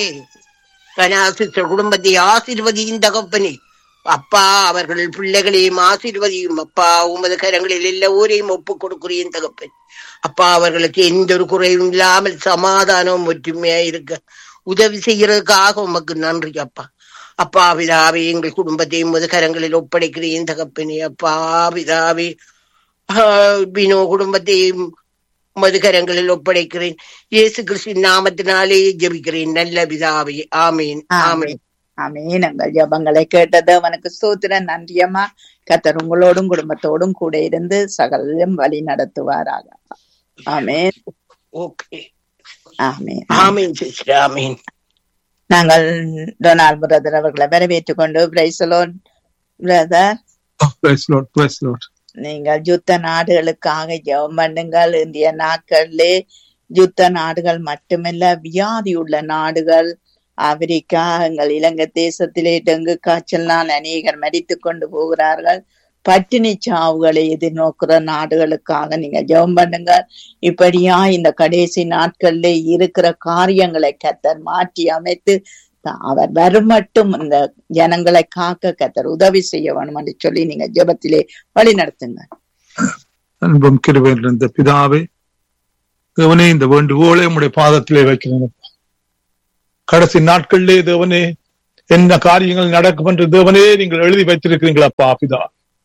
கனாசித்த குடும்பத்தை ஆசீர்வதியும் தகப்பனே அப்பா அவர்கள் பிள்ளைகளையும் ஆசீர்வதியும் அப்பா உமது கரங்களில் எல்லோரையும் ஒப்புக் கொடுக்கிறேன் தகப்பன் அப்பா அவர்களுக்கு எந்த ஒரு குறையும் இல்லாமல் சமாதானமும் ஒற்றுமையா இருக்க உதவி செய்யறதுக்காக உமக்கு நன்றி அப்பா அப்பா பிதாவே எங்கள் குடும்பத்தையும் உமது கரங்களில் ஒப்படைக்கிறேன் தகப்பனே அப்பா பிதாவே ஆஹ், பினோ குடும்பத்தையும் உமது கரங்களில் ஒப்படைக்கிறேன் இயேசு கிறிஸ்துவின் நாமத்தினாலே ஜெபிக்கிறேன் நல்ல பிதாவே ஆமீன் ஆமீன் ஆமென் எங்கள் ஜபங்களை கேட்டது அவனுக்கு ஸ்தோத்திர நன்றியம்மா கத்தர் உங்களோடும் குடும்பத்தோடும் கூட இருந்து சகலம் வழி நடத்துவாராக ஆமென் ஓகே ஆமென் ஆமீன் சிஸ்டர் ஆமீன் நாங்கள் டொனால்ட் பிரதர் அவர்களை வரவேற்றுக் கொண்டு praise the Lord brother Oh, praise Lord, praise Lord. நீங்கள் யுத்த நாடுகளுக்காக ஜெபம் பண்ணுங்கள் இந்திய நாட்களிலே யுத்த நாடுகள் மட்டுமல்ல வியாதி உள்ள நாடுகள் ஆப்பிரிக்கா எங்கள் இலங்கை தேசத்திலே டெங்கு காய்ச்சல்னால் அநேகர் மரித்துக் கொண்டு போகிறார்கள் பட்டினி சாவுகளை எதிர்நோக்கிற நாடுகளுக்காக நீங்க ஜெபம் பண்ணுங்க இப்படியா இந்த கடைசி நாட்களிலே இருக்கிற காரியங்களை கத்தர் மாற்றி அமைத்து த- அவர் வரும் மட்டும் இந்த ஜனங்களை காக்க கத்தர் உதவி செய்ய வேணும் என்று சொல்லி நீங்க ஜெபத்திலே வழி நடத்துங்க அன்பும் கிருபையில் இருந்த பிதாவே தேவனே இந்த வேண்டுகோளை உம்முடைய பாதத்திலே வைக்கிறேன் கடைசி நாட்களிலே தேவனே என்ன காரியங்கள் நடக்கும் என்று தேவனே நீங்கள் எழுதி வைத்திருக்கிறீங்களப்பா பிதா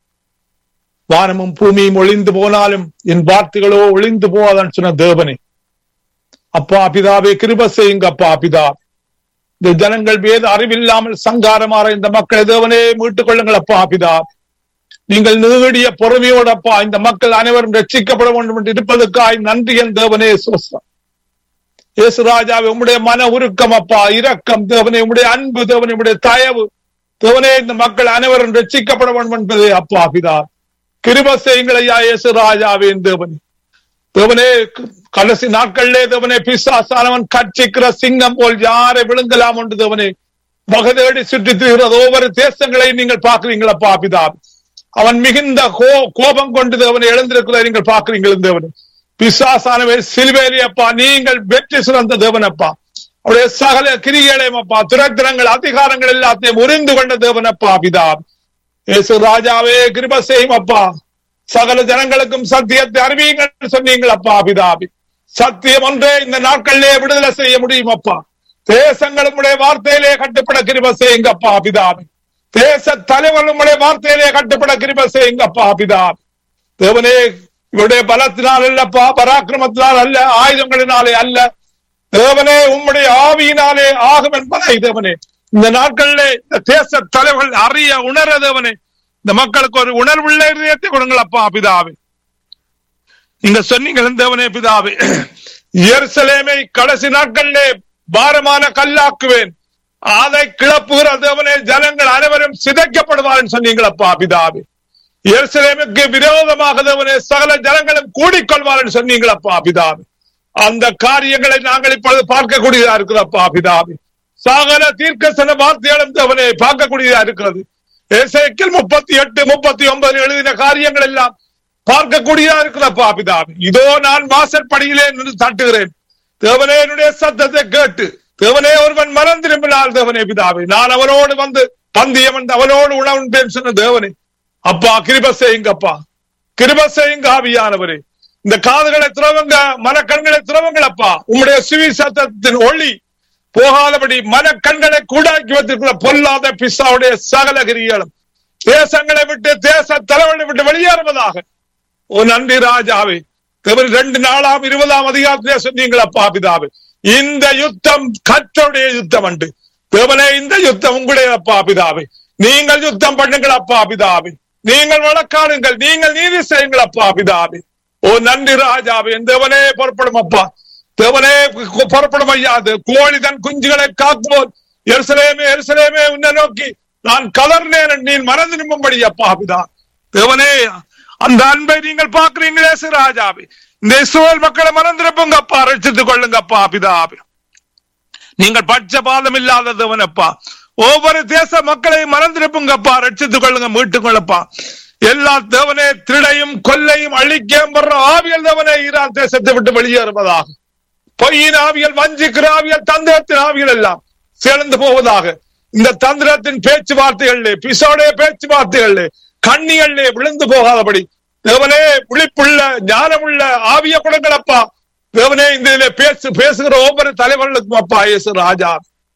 வானமும் பூமியும் ஒளிந்து போனாலும் என் வார்த்தைகளோ ஒளிந்து போவாதான் சொன்ன தேவனே அப்பா பிதாவே கிருப செய்யுங்க அப்பா பிதா இந்த ஜனங்கள் வேத அறிவில்லாமல் சங்காரமாற இந்த மக்களை தேவனே மீட்டுக் கொள்ளுங்கள் அப்பா பிதா நீங்கள் நீடிய பொறுமையோடு அப்பா இந்த மக்கள் அனைவரும் ரட்சிக்கப்பட வேண்டும் என்று இருப்பதற்காய் நன்றி என் தேவனே சோசம் இயேசு ராஜாவே உம்முடைய மன உருக்கம் அப்பா இரக்கம் தேவனே உம்முடைய அன்பு தேவனே உம்முடைய தயவு தேவனே இந்த மக்கள் அனைவரும் ரட்சிக்கப்பட வேண்டும் என்பதே அப்பா பிதா கிருப செய்யுங்கள் ஐயா இயேசு ராஜாவே என் தேவனே தேவனே கடைசி நாட்களிலே தேவனே பிசாசானவன் கட்சிக்கிற சிங்கம் போல் யாரை விழுங்கலாம் என்று தேவனே வகதேடி சுற்றி திரிகிறது ஒவ்வொரு தேசங்களை நீங்கள் பார்க்கிறீங்களப்பா பிதாவே அவன் மிகுந்த கோ கோபம் கொண்டு தேவனை எழுந்திருக்கிறதை நீங்கள் பார்க்கிறீங்கள் தேவன் பிசாசானவர் சிலுவேலி அப்பா நீங்கள் வெற்றி சிறந்த தேவனப்பா அவருடைய சகல கிரிகளையும் அப்பா துரத்திரங்கள் அதிகாரங்கள் எல்லாத்தையும் உறிந்து கொண்ட தேவனப்பா பிதா இயேசு ராஜாவே கிருப செய்யும் அப்பா சகல ஜனங்களுக்கும் சத்தியத்தை அறிவியுங்கள் சொன்னீங்கள் அப்பா பிதாபி சத்தியம் ஒன்றே இந்த நாட்களிலே விடுதலை செய்ய முடியும் அப்பா தேசங்களுடைய வார்த்தையிலே கட்டுப்பட கிருப செய்யுங்க அப்பா பிதாபி தேச தலைவர்களுடைய வார்த்தையிலே கட்டுப்பட கிருப செய்யுங்க அப்பா பிதாபி தேவனே இவருடைய பலத்தினால் அல்லப்பா பராக்கிரமத்தினால் அல்ல ஆயுதங்களினாலே அல்ல தேவனே உம்முடைய ஆவியினாலே ஆகும் என்பதை தேவனே இந்த நாட்களிலே இந்த தேச தலைவர்கள் அறிய உணர தேவனே இந்த மக்களுக்கு ஒரு உணர்வுள்ள இதயத்தை கொடுங்களப்பா பிதாவே நீங்க சொன்னீங்க தேவனே பிதாவே எருசலேமை கடைசி நாட்களிலே பாரமான கல்லாக்குவேன் அதை கிளப்புகிற தேவனே ஜனங்கள் அனைவரும் சிதைக்கப்படுவார்கள் சொன்னீங்களப்பா பிதாவே எருசலேமுக்கு விரோதமாக தேவனே சகல ஜனங்களும் கூடிக்கொள்வார்கள் சொன்னீங்களப்பா பிதாவே அந்த காரியங்களை நாங்கள் இப்பொழுது பார்க்கக்கூடியதா இருக்கிறப்பா பிதாவே சகல தீர்க்கசன வார்த்தைகளும் தேவனே பார்க்கக்கூடியதா இருக்கிறது ஏசைக்கில் முப்பத்தி எட்டு முப்பத்தி ஒன்பது எழுதின காரியங்கள் எல்லாம் பார்க்கக்கூடியதா இருக்கிறப்பா பிதாவே இதோ நான் வாசற்படியிலே நின்று தட்டுகிறேன் தேவனே என்னுடைய சத்தத்தை கேட்டு தேவனே ஒருவன் மனம் திரும்பினால் தேவனே பிதாவே நான் அவனோடு வந்து பந்தியம் வந்து அவனோடு உணவுண்டேன் சொன்ன தேவனே அப்பா கிருப செய்யுங்கப்பா கிருப செய்யுங்க ஆவியானவரே இந்த காதுகளை திறவங்க மனக்கண்களை திறவங்களப்பா உம்முடைய சுவிசத்தின் ஒளி போகாதபடி மனக்கண்களை கூடாக்கி வைத்திருக்கிற பொல்லாத பிசாவுடைய சகல கிரிகளும் தேசங்களை விட்டு தேச தலைவனை விட்டு வெளியேறுவதாக ஓ நன்றி ராஜாவே தேவன் ரெண்டு நாளாம் இருபதாம் அதிகாரத்திலே சொன்னீங்களப்பா பிதாவே இந்த யுத்தம் கத்தருடைய யுத்தம் அண்டு தேவனே இந்த யுத்தம் உங்களுடைய அப்பா பிதாவே நீங்கள் யுத்தம் பண்ணுங்கள் அப்பா பிதாவே நீங்கள் வழக்காடுங்கள் நீங்கள் நீதி செய்யுங்கள் அப்பா பிதாவே ஓ நன்றி ராஜாவே தேவனே புறப்படும் அப்பா தேவனே புறப்படும் ஐயாது கோழி தன் குஞ்சுகளை காக்குவோம் எருசலேமே எருசலேமே உன்னை நோக்கி நான் கலர்னேன் நீ மறந்து நிம்பும்படி அப்பா பிதா தேவனே அந்த அன்பை நீங்கள் பார்க்கிறீங்களே ராஜாவே இந்த இஸ்ரோல் மக்களை மறந்திருப்போங்க அப்பா ரட்சித்துக் கொள்ளுங்க அப்பா பிதாவே நீங்கள் பட்சபாதம் இல்லாத தேவனப்பா ஒவ்வொரு தேச மக்களையும் மறந்திருப்புங்கப்பா ரட்சித்துக் கொள்ளுங்க மீட்டுக் கொள்ளப்பா எல்லா தேவனே திருடையும் கொல்லையும் அழிக்கம் வர்ற ஆவியல் தேவனே ஈரான் தேசத்தை விட்டு வெளியேறுவதாக பொய்யின் ஆவியல் வஞ்சிக்கிற ஆவியல் தந்திரத்தின் ஆவியல் எல்லாம் சேர்ந்து போவதாக இந்த தந்திரத்தின் பேச்சுவார்த்தைகளிலே பிசோடைய பேச்சுவார்த்தைகளிலே கண்ணிகளிலே விழுந்து போகாதபடி தேவனே விழிப்புள்ள ஞானமுள்ள ஆவிய கொடுங்களப்பா தேவனே இந்த இதிலே பேசு பேசுகிற ஒவ்வொரு தலைவர்களுக்கும் அப்பா இயேசு ராஜா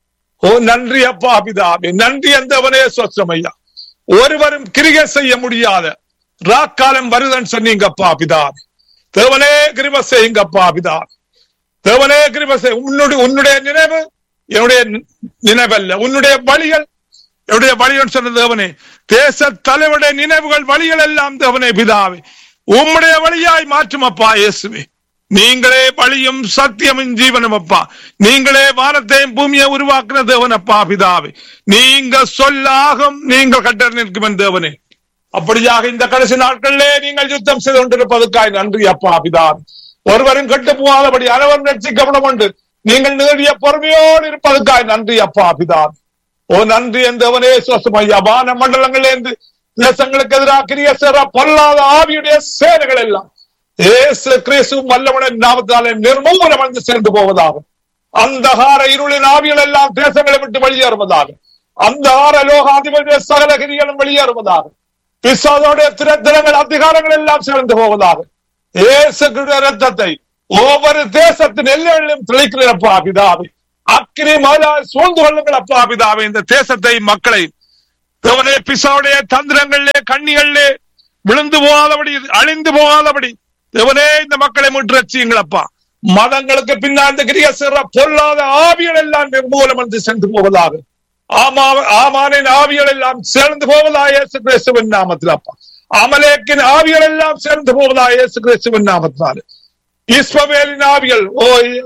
ஓ நன்றி அப்பா பிதாவே நன்றி அந்தவனே சொச்சமையா ஒருவரும் கிரிகை செய்ய முடியாத ராக்காலம் வருதன் சொன்னீங்கப்பா பிதாவே தேவனே கிருப செய்யுங்கப்பா பிதாவே தேவனே கிருப செய் உன்னுடைய உன்னுடைய நினைவு என்னுடைய நினைவல்ல உன்னுடைய வழிகள் என்னுடைய வழிகள் சொன்ன தேவனே தேச தலைவருடைய நினைவுகள் வழிகள் எல்லாம் தேவனே பிதாவே உம்முடைய வழியாய் மாற்றும் அப்பா இயேசுவே நீங்களே வழியும் சத்தியமும் ஜீவனும் அப்பா நீங்களே வானத்தையும் பூமியை உருவாக்குன தேவன் அப்பா பிதாவே நீங்க சொல்லாகும் நீங்கள் கட்ட நிற்கும் தேவனே அப்படியாக இந்த கடைசி நாட்களிலே நீங்கள் யுத்தம் செய்து கொண்டிருப்பதற்காய் நன்றி அப்பா பிதாவே ஒருவரும் கெட்டு போகாதபடி அனைவரும் ரட்சிக்கப்பட உண்டு நீங்கள் நேடிய பொறுமையோடு இருப்பதற்காய் நன்றி அப்பா பிதாவே ஓ நன்றி என்றவனே சுவசமையா வான மண்டலங்களிலிருந்து தேசங்களுக்கு எதிராக கிரிய சேர பொல்லாத ஆவியுடைய சேனைகள் எல்லாம் ஏசு கிறிஸ்து வல்லவனின் நாமத்தாலே நிர்மூலம் வந்து சேர்ந்து போவதாக அந்தகார இருளின் ஆவிகள் எல்லாம் தேசங்களை விட்டு வெளியேறுவதாக அந்தகார லோகாதிபதிய சகல கிரிகளும் வெளியேறுவதாக பிசாதோடைய திறத்திரங்கள் அதிகாரங்கள் எல்லாம் சேர்ந்து போவதாக ஏசு ரத்தத்தை ஒவ்வொரு தேசத்தின் எல்லைகளிலும் தெளிக்கிறப்பா பிதாவே அக்கினி மகளால் சூழ்ந்து கொள்ளுங்கள் அப்பா பிதாவே இந்த தேசத்தை மக்களை தேவனே பிசாவுடைய தந்திரங்களிலே கண்ணிகளிலே விழுந்து போகாதபடி அழிந்து போகாதபடி தேவனே இந்த மக்களை மீட்டு ரட்சியுங்களப்பா மதங்களுக்கு பின்னால் இந்த கிரிய சிற பொல்லாத ஆவிகள் எல்லாம் நிர்மூலம் வந்து சென்று போவதாக ஆமா ஆமானின் ஆவிகள் எல்லாம் சேர்ந்து போவதா இயேசு கிறிஸ்துவின் நாமத்தில் அப்பா அமலேக்கின் ஆவிகள் எல்லாம் சேர்ந்து போவதா இயேசு கிறிஸ்துவின் நாமத்தினால இஸ்மவேலின் ஆவிகள் ஓ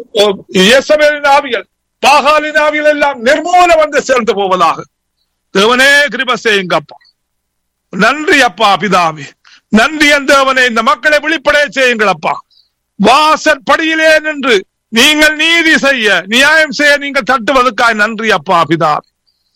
இயேசவேலின் ஆவிகள் பாகாலின் ஆவிகள் எல்லாம் நிர்மூலம் வந்து சேர்ந்து போவதாக தேவனே கிருப செய்யுங்க அப்பா நன்றி அப்பா பிதாவே நன்றி தேவனே இந்த மக்களை விழிப்படைய செய்யுங்கள் அப்பா வாசல் படியிலே நின்று நீங்கள் நீதி செய்ய நியாயம் செய்ய நீங்கள் தட்டுவதற்காய் நன்றி அப்பா பிதாவே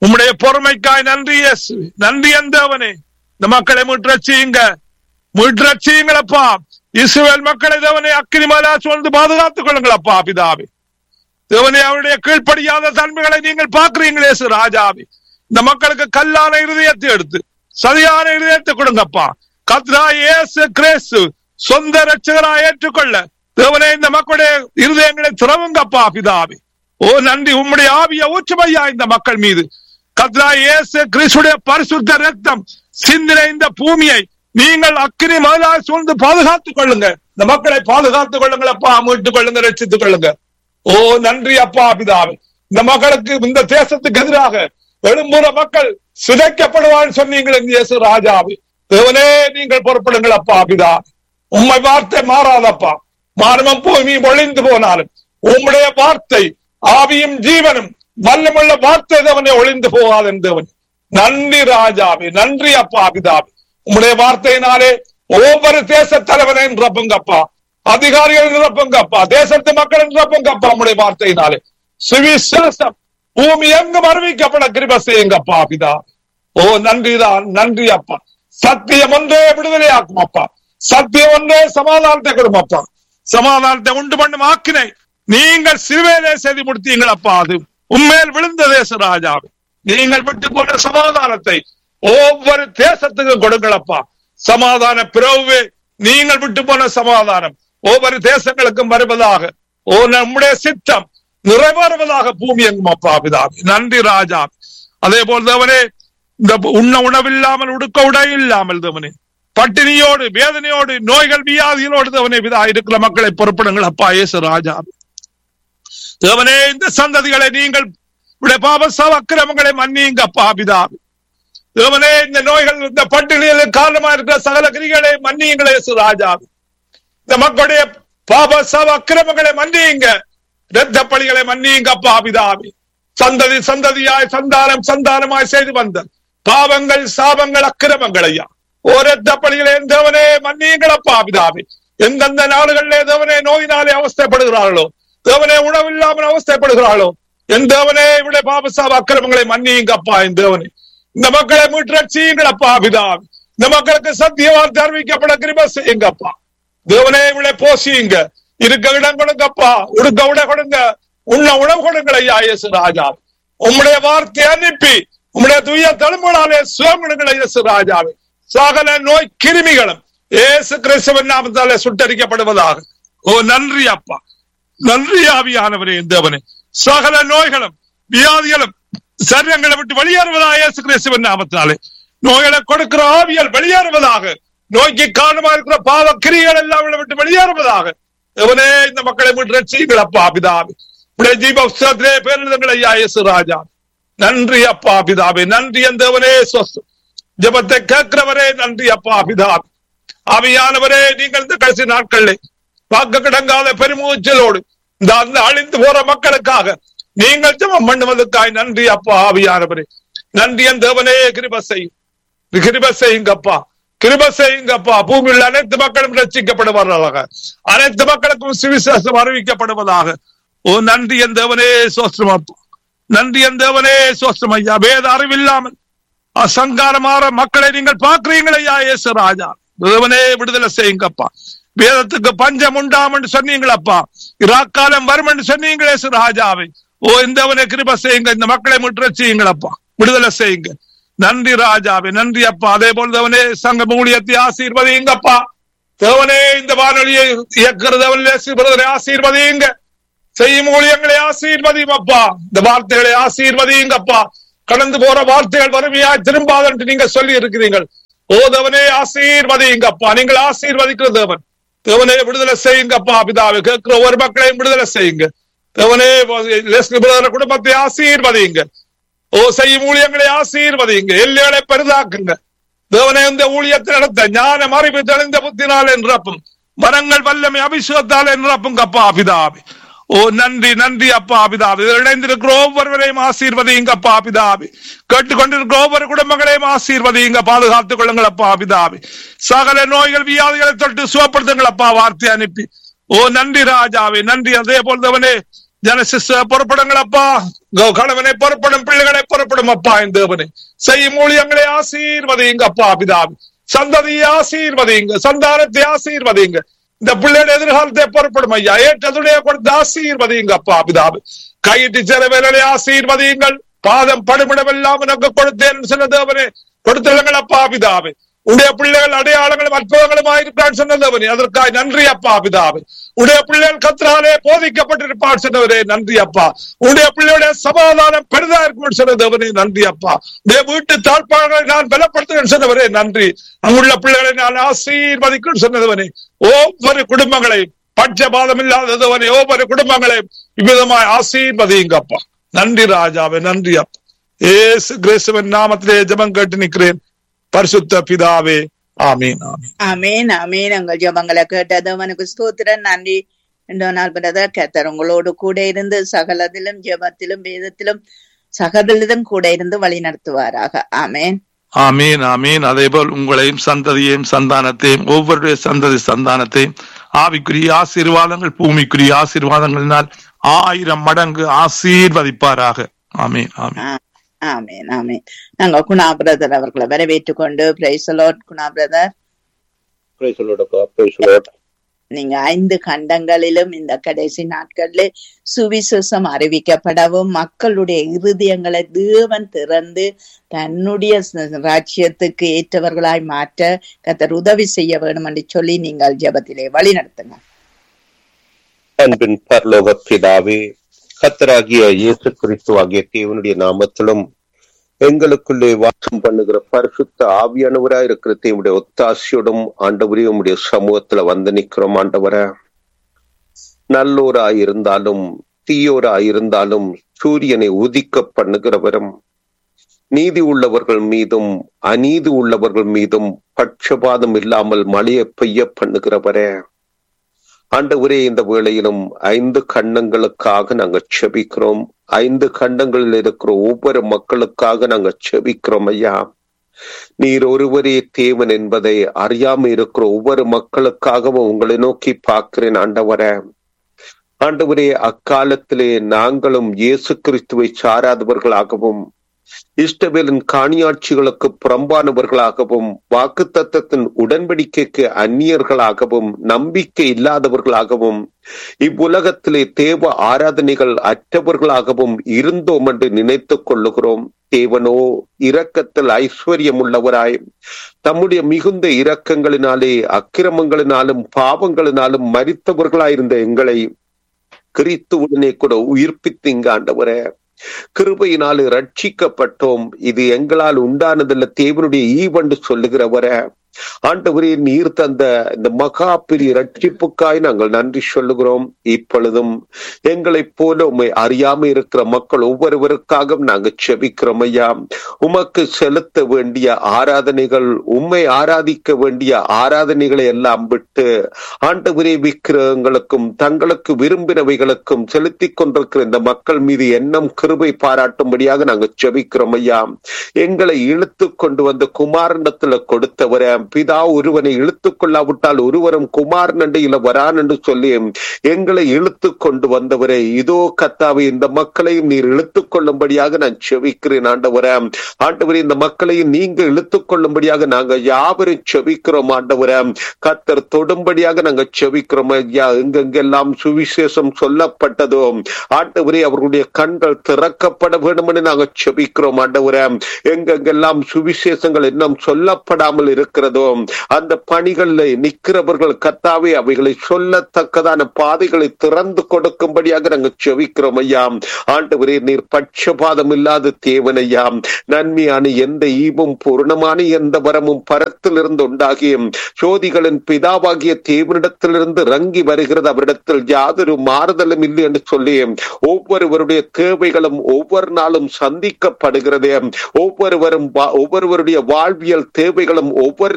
உம்முடைய பொறுமைக்காய் நன்றி இயேசு நன்றி எந்தவனே இந்த மக்களை மீட்டரட்சியுங்க மீட்டரட்சியுங்களப்பா இஸ்ரவேல் மக்களை தேவனை அக்கினி மலா சூழ்ந்து பாதுகாத்துக் கொள்ளுங்களப்பா பிதாவே தேவனே அவருடைய கீழ்ப்படியாத தன்மைகளை நீங்கள் பார்க்கிறீங்களே இயேசு ராஜாவே இந்த மக்களுக்கு கல்லான இருதயத்தை எடுத்து சரியான இருதயத்தை கொடுங்கப்பா கத்ரா இயேசு கிறிஸ்து சொந்த ரட்சகரா ஏற்றுக்கொள்ள தேவனே இந்த மக்களுடைய இருதயங்களை திறவுங்கப்பா பிதாவே ஓ நன்றி உம்முடைய ஆவிய ஊற்றுமையா இந்த மக்கள் மீது கத்ரா இயேசு கிறிஸ்துடைய பரிசுத்த ரத்தம் சிந்தின இந்த பூமியை நீங்கள் அக்கினி மதிலாய் சூழ்ந்து பாதுகாத்துக் கொள்ளுங்க இந்த மக்களை பாதுகாத்துக் கொள்ளுங்களப்பா மீட்டுக் கொள்ளுங்க ரட்சித்துக் கொள்ளுங்க ஓ நன்றி அப்பா பிதாவே இந்த மக்களுக்கு இந்த தேசத்துக்கு எதிராக எழும்புற மக்கள் சிதைக்கப்படுவான்னு சொன்னீங்கள் இயேசு ராஜாவே தேவனே நீங்கள் பொறுப்படுங்கள் அப்பா பிதா உண்மை வார்த்தை மாறாதப்பா மானமும் பூமியும் ஒளிந்து போனாலும் உம்முடைய வார்த்தை ஆவியும் ஜீவனும் வல்லமுள்ள வார்த்தை தேவனை ஒளிந்து போகாதன் தேவன் நன்றி ராஜாவே நன்றி அப்பா பிதாவே உம்முடைய வார்த்தையினாலே ஒவ்வொரு தேச தலைவனை நிரப்புங்கப்பா அதிகாரிகள் நிரப்புங்கப்பா தேசத்து மக்கள் நிரப்புங்கப்பா உம்முடைய வார்த்தையினாலே சுவிசேஷம் பூமி எங்கும் அறிவிக்கப்பட கிருப செய்யுங்கப்பா பிதா ஓ நன்றிதான் நன்றி அப்பா சத்தியம் ஒன்றே விடுதலையாக்கும் அப்பா சத்தியம் ஒன்றே சமாதானத்தை கொடுமப்பா சமாதானத்தை உண்டு பண்ணும் ஆக்கினை நீங்கள் சிறுவேலே செய்து முடித்தீங்கள் அப்பா அது உண்மையில் விழுந்த தேச ராஜாவே நீங்கள் விட்டு போன சமாதானத்தை ஒவ்வொரு தேசத்துக்கும் கொடுங்களப்பா சமாதான பிறவே நீங்கள் விட்டு போன சமாதானம் ஒவ்வொரு தேசங்களுக்கும் வருவதாக ஓ நம்முடைய சித்தம் நிறைவேறுவதாக பூமி எங்கும் அப்பா பிதாவே நன்றி ராஜா அதே போல் தேவனே இந்த உண்ண உணவில்லாமல் உடுக்க உடை இல்லாமல் தேவனே பட்டினியோடு வேதனையோடு நோய்கள் வியாதிகளோடு தேவனே விதா இருக்கிற மக்களை பொறுப்பிடுங்கள் அப்பா இயேசு ராஜா தேவனே இந்த சந்ததிகளை நீங்கள் உடைய பாபசாவ அக்கிரமங்களை மன்னியுங்க அப்பா பிதாவே தேவனே இந்த நோய்கள் இந்த பட்டினிகளுக்கு காரணமா இருக்கிற சகல கிரிகளை மன்னியுங்களே இயேசு ராஜா இந்த மக்களுடைய பாபசாவ அக்கிரமங்களை மன்னியுங்க இரத்த பலிகளை மன்னியுங்க அப்பா பிதாவே சந்ததி சந்ததியாய் சந்தானம் சந்தானமாய் செய்து வந்த பாவங்கள் சாபங்கள் அக்கிரமங்கள் ஐயா ஓரத்த பலிகளை தேவனே மன்னியுங்களப்பா பிதாவே எந்தெந்த நாடுகளிலே தேவனே நோயினாலே அவஸ்தைப்படுகிறார்களோ தேவனே உணவில்லாமல் அவஸ்தைப்படுகிறார்களோ என் தேவனே இவருடைய பாபசாப அக்கிரமங்களை மன்னியுங்கப்பா என் தேவனே இந்த மக்களை மீட்டரட்சியுங்களப்பா பிதாவே இந்த மக்களுக்கு சத்தியவார்த்தை அறிவிக்கப்பட கிருப செய்யுங்கப்பா தேவனே இவளை போசியுங்க இருக்க இடம் கொடுங்கப்பா உடுக்க உட கொடுங்க உண்ண உணவு கொடுங்கள் ஐயா இயேசு ராஜா உம்முடைய வார்த்தை அனுப்பி உம்முடைய துய தலைமுறாலே சுயமிடுங்கள் இயேசு ராஜாவே சகல நோய் கிருமிகளும் இயேசு கிறிஸ்துவன் நாமத்தாலே சுட்டரிக்கப்படுவதாக ஓ நன்றி அப்பா நன்றி ஆவியானவரே தேவனே சகல நோய்களும் வியாதிகளும் சரீரங்களை விட்டு வெளியேறுவதாக இயேசு கிறிஸ்துவன் நாமத்தாலே நோய்களை கொடுக்கிற ஆவியல் வெளியேறுவதாக நோய்க்கு காரணமா இருக்கிற பாவ கிரிகள் எல்லாம் விட்டு வெளியேறுவதாக எவனே இந்த மக்களை மீட்டு ரட்சியுங்கள் அப்பா பிதாவே உடைய ஜீவ புஸ்தகத்திலே பேரிடுங்கள் ஐயா இயேசு ராஜா நன்றி அப்பா பிதாவே நன்றி எந்தவனே சொஸ்து ஜபத்தை கேட்கிறவரே நன்றி அப்பா பிதாவே ஆவியானவரே நீங்கள் இந்த கடைசி நாட்களிலே வாக்கு கிடங்காத பெருமூச்சலோடு இந்த அந்த அழிந்து போற மக்களுக்காக நீங்கள் ஜபம் பண்ணுவதற்காய் நன்றி அப்பா ஆவியானவரே நன்றி என் தேவனே கிருப செய்யும் கிருப செய்யுங்கப்பா கிருப செய்யுங்கப்பா பூமியில் அனைத்து மக்களும் ரட்சிக்கப்படுவார்களாக அனைத்து மக்களுக்கும் சுவிசேஷம் அறிவிக்கப்படுவதாக ஓ நன்றி என் தேவனே சோஸ்திரமாப்பா நன்றி என் தேவனே சோஸ்திரம் ஐயா வேத அறிவில்லாமல் அசங்காரமாற மக்களை நீங்கள் பார்க்கிறீங்களே ஐயா இயேசு ராஜா தேவனே விடுதலை செய்யுங்கப்பா வேதத்துக்கு பஞ்சம் உண்டாம் என்று சொன்னீங்களப்பா இராக்காலம் வரும் என்று சொன்னீங்களே இயேசு ராஜாவை ஓ இந்தவனை கிருப செய்யுங்க இந்த மக்களை முற்ற செய்யுங்களப்பா விடுதலை செய்யுங்க நன்றி ராஜாவே நன்றி அப்பா அதே போல் தேவனே சங்க ஊழியத்தை ஆசீர்வதிங்கப்பா தேவனே இந்த வானொலியை இயக்குறதவனே ஆசீர்வதிங்க செய்யும் ஊழியங்களை ஆசீர்வதியும் அப்பா இந்த வார்த்தைகளை ஆசீர்வதிங்கப்பா கடந்து போற வார்த்தைகள் வறுமையா திரும்பாதன்ட்டு நீங்க சொல்லி இருக்கிறீர்கள் ஓ தேவனே ஆசீர்வதிங்கப்பா நீங்கள் ஆசீர்வதிக்கிற தேவன் தேவனே விடுதலை செய்யுங்கப்பா பிதாவை கேட்கிற ஒரு மக்களையும் விடுதலை செய்யுங்க தேவனே குடும்பத்தை ஆசீர்வதிங்க ஓ செய்யும் ஊழியங்களை ஆசீர்வதிங்க எல்லைகளை பெரிதாக்குங்க தேவனே இந்த ஊழியத்தை நடத்த ஞான அறிவு தெளிந்த புத்தினாலே நிரப்பும் மரங்கள் வல்லமை அபிஷேகத்தாலே நிரப்பும் கப்பா பிதாபி ஓ நன்றி நன்றி அப்பா பிதாபி இணைந்திருக்கிற ஒவ்வொருவரையும் ஆசீர்வதிங்க அப்பா பிதாபி கேட்டுக்கொண்டிருக்கிற ஒவ்வொரு குடும்பங்களையும் ஆசீர்வதிங்க பாதுகாத்துக் கொள்ளுங்கள் அப்பா பிதாபி சகல நோய்கள் வியாதிகளை தொட்டு சுகப்படுத்துங்கள் அப்பா வார்த்தை அனுப்பி ஓ நன்றி ராஜாவே நன்றி அதே போல் தேவனே ஜனசிஸ் புறப்படுங்கள் அப்பா கணவனை புறப்படும் பிள்ளைகளை புறப்படும் அப்பா என் தேவனை செய்யும் ஊழியங்களை ஆசீர்வதிங்க அப்பா பிதாவி சந்ததியை ஆசீர்வதிங்க சந்தானத்தை ஆசீர்வதிங்க இந்த பிள்ளைയുടെ எதிர்காலத்தை புறப்படும் ஐயா ஏற்றதுடைய கொடுத்து ஆசீர்வதிங்க அப்பா பிதாவி கையிட்டு சில வேலை ஆசீர்வதியுங்கள் பாதம் படுமிடமெல்லாம் உனக்கு கொடுத்தேன் சொன்ன தேவனே கொடுத்துள்ளங்கள் அப்பா பிதாவே உடைய பிள்ளைகள் அடையாளங்களும் அற்புதங்களும் ஆயிருப்பான் சொன்னதவனே அதற்காக நன்றி அப்பா பிதாவே உடைய பிள்ளைகள் கத்திராலே போதிக்கப்பட்டிருப்பான் சொன்னவரே நன்றி அப்பா உடைய பிள்ளையுடைய சமாதானம் பெரிதா இருக்கும் சொன்னதவனே நன்றி அப்பா உடைய வீட்டு தாழ்ப்பாளர்களை நான் பலப்படுத்துகிறேன் சொன்னவரே நன்றி அங்குள்ள பிள்ளைகளை நான் ஆசீர்வதிக்கும் சொன்னதவனே ஒவ்வொரு குடும்பங்களையும் பட்சபாதம் இல்லாததவனே ஒவ்வொரு குடும்பங்களையும் இவ்விதமாய் ஆசீர்வதியுங்க அப்பா நன்றி ராஜாவே நன்றி அப்பா ஏசு கிறிஸ்துவின் நாமத்திலே ஜெபம் கேட்டு நிற்கிறேன் பரிசுத்த பிதாவே ஆமீன் ஆமீன் அமேன் அமேன் உங்கள் ஜபங்களை கேட்டது அவனுக்கு ஸ்தோத்திரம் நன்றி ரெண்டு நாள் பிரதர் கத்தர் உங்களோடு கூட இருந்து சகலத்திலும் ஜெபத்திலும் வேதத்திலும் சகலத்திலும் கூட இருந்து வழி நடத்துவாராக ஆமேன் ஆமீன் ஆமீன் அதே போல் உங்களையும் சந்ததியையும் சந்தானத்தையும் ஒவ்வொருடைய சந்ததி சந்தானத்தையும் ஆவிக்குரிய ஆசீர்வாதங்கள் பூமிக்குரிய ஆசீர்வாதங்களினால் ஆயிரம் மடங்கு ஆசீர்வதிப்பாராக ஆமீன் ஆமீன் ஆமேன் ஆமேன் நாங்க குணா பிரதர் அவர்களை வரவேற்றுக் கொண்டு praise the Lord Guna brother Praise the Lord, அப்பா. Praise the Lord. நீங்க ஐந்து கண்டங்களிலும் இந்த கடைசி நாட்களில் சுவிசேஷம் அறிவிக்கப்படவும் மக்களுடைய இருதயங்களை தேவன் திறந்து தன்னுடைய ச- ராஜ்யத்துக்கு ஏற்றவர்களாய் மாற்ற கத்தர் உதவி செய்ய வேண்டும் என்று சொல்லி நீங்கள் ஜெபத்திலே வழி நடத்துங்க அன்பின் பரலோக பிதாவே கத்தராகிய இயேசு கிறிஸ்து ஆகிய தேவனுடைய நாமத்திலும் எங்களுக்குள்ளே வாசம் பண்ணுகிற பரிசுத்த ஆவியானவராய் இருக்கிற தேவனுடைய ஒத்தாசியோடும் ஆண்டவரே உம்முடைய சமூகத்துல வந்து நிக்கிறோம் ஆண்டவரே நல்லோராய் இருந்தாலும் தீயோராய் இருந்தாலும் சூரியனை உதிக்க பண்ணுகிறவரும் நீதி உள்ளவர்கள் மீதும் அநீதி உள்ளவர்கள் மீதும் பட்சபாதம் இல்லாமல் மழையை பெய்ய பண்ணுகிறவரே ஆண்டவரே இந்த வேளையிலும் ஐந்து கண்ணங்களுக்காக நாங்க செபிக்கிறோம் ஐந்து கண்டங்களில் இருக்கிற ஒவ்வொரு மக்களுக்காக நாங்க செபிக்கிறோம் ஐயா நீர் ஒருவரே தேவன் என்பதை அறியாம இருக்கிற ஒவ்வொரு மக்களுக்காகவும் உங்களை நோக்கி பார்க்கிறேன் ஆண்டவரே ஆண்டவரே அக்காலத்திலே நாங்களும் இயேசு கிறிஸ்துவை சாராதவர்களாகவும் இஷ்டவேலின் காணியாட்சிகளுக்கு புறம்பானவர்களாகவும் வாக்கு தத்தத்தின் உடன்படிக்கைக்கு அந்நியர்களாகவும் நம்பிக்கை இல்லாதவர்களாகவும் இவ்வுலகத்திலே தேவ ஆராதனைகள் அற்றவர்களாகவும் இருந்தோம் என்று நினைத்துக் கொள்ளுகிறோம் தேவனோ இரக்கத்தில் ஐஸ்வர்யம் உள்ளவராய் தம்முடைய மிகுந்த இரக்கங்களினாலே அக்கிரமங்களினாலும் பாவங்களினாலும் மறித்தவர்களாயிருந்த எங்களை கிறிஸ்துவுடனே கூட உயிர்ப்பித்து இங்க ஆண்டவரே கிருபையினாலே ரட்சிக்கப்பட்டோம் இது எங்களால் உண்டானதல்ல தேவனுடைய ஈவண்டு சொல்லுகிறவரே ஆண்டவரே நீர் தந்த இந்த மகா பெரிய ரட்சிப்புக்காய் நாங்கள் நன்றி சொல்லுகிறோம் இப்பொழுதும் எங்களைப் போல உம்மை அறியாம இருக்கிற மக்கள் ஒவ்வொருவருக்காகவும் நாங்கள் செபிக்கிறோம் ஐயா உமக்கு செலுத்த வேண்டிய ஆராதனைகள் உம்மை ஆராதிக்க வேண்டிய ஆராதனைகளை எல்லாம் விட்டு ஆண்டவரே விக்கிரகங்களுக்கும் தங்களுக்கு விரும்பினவைகளுக்கும் செலுத்திக் கொண்டிருக்கிற இந்த மக்கள் மீது எண்ணம் கிருபை பாராட்டும்படியாக நாங்கள் செபிக்கிறோம் ஐயா எங்களை இழுத்து கொண்டு வந்த குமாரண்டத்துல கொடுத்தவரை பிதா ஒருவனை இழுத்து கொள்ளாவிட்டால் ஒருவரும் குமாரன் என்று இல்ல வரான் என்று சொல்லி எங்களை இழுத்து கொண்டு வந்தவரே இதோ கத்தாவை இந்த மக்களையும் நீர் இழுத்து கொள்ளும்படியாக நான் செபிக்கிறேன் ஆண்டவரே ஆண்டவரே இந்த மக்களையும் நீங்க இழுத்து கொள்ளும்படியாக நாங்க யாவரும் செபிக்கிறோம் ஆண்டவரே கத்தர் தொடும்படியாக நாங்க செபிக்கிறோம் ஐயா எங்கெங்கெல்லாம் சுவிசேஷம் சொல்லப்பட்டதோ ஆண்டவரே அவர்களுடைய கண்கள் திறக்கப்பட வேண்டும் என்று நாங்க செபிக்கிறோம் ஆண்டவரே எங்கெங்கெல்லாம் சுவிசேஷங்கள் இன்னும் சொல்லப்படாமல் இருக்கிறதோ அந்த பணிகள்ல நிக்கிறவர்கள் கத்தாவே அவைகளை சொல்லத்தக்கதான பாதைகளை திறந்து கொடுக்கும்படியாக நாங்கள் செவிக்கிறோம் ஐயா ஆண்டவரே நீர் பட்சபாதம் இல்லாத தேவனையா நன்மையான எந்த ஈவும் பூர்ணமான எந்த வரமும் பரத்திலிருந்து உண்டாகிய சோதிகளின் பிதாவாகிய தேவனிடத்திலிருந்து இறங்கி வருகிறது அவரிடத்தில் யாதொரு மாறுதலும் இல்லை என்று சொல்லி ஒவ்வொருவருடைய தேவைகளும் ஒவ்வொரு நாளும் சந்திக்கப்படுகிறது ஒவ்வொருவரும் வா- ஒவ்வொருவருடைய வாழ்வியல் தேவைகளும் ஒவ்வொரு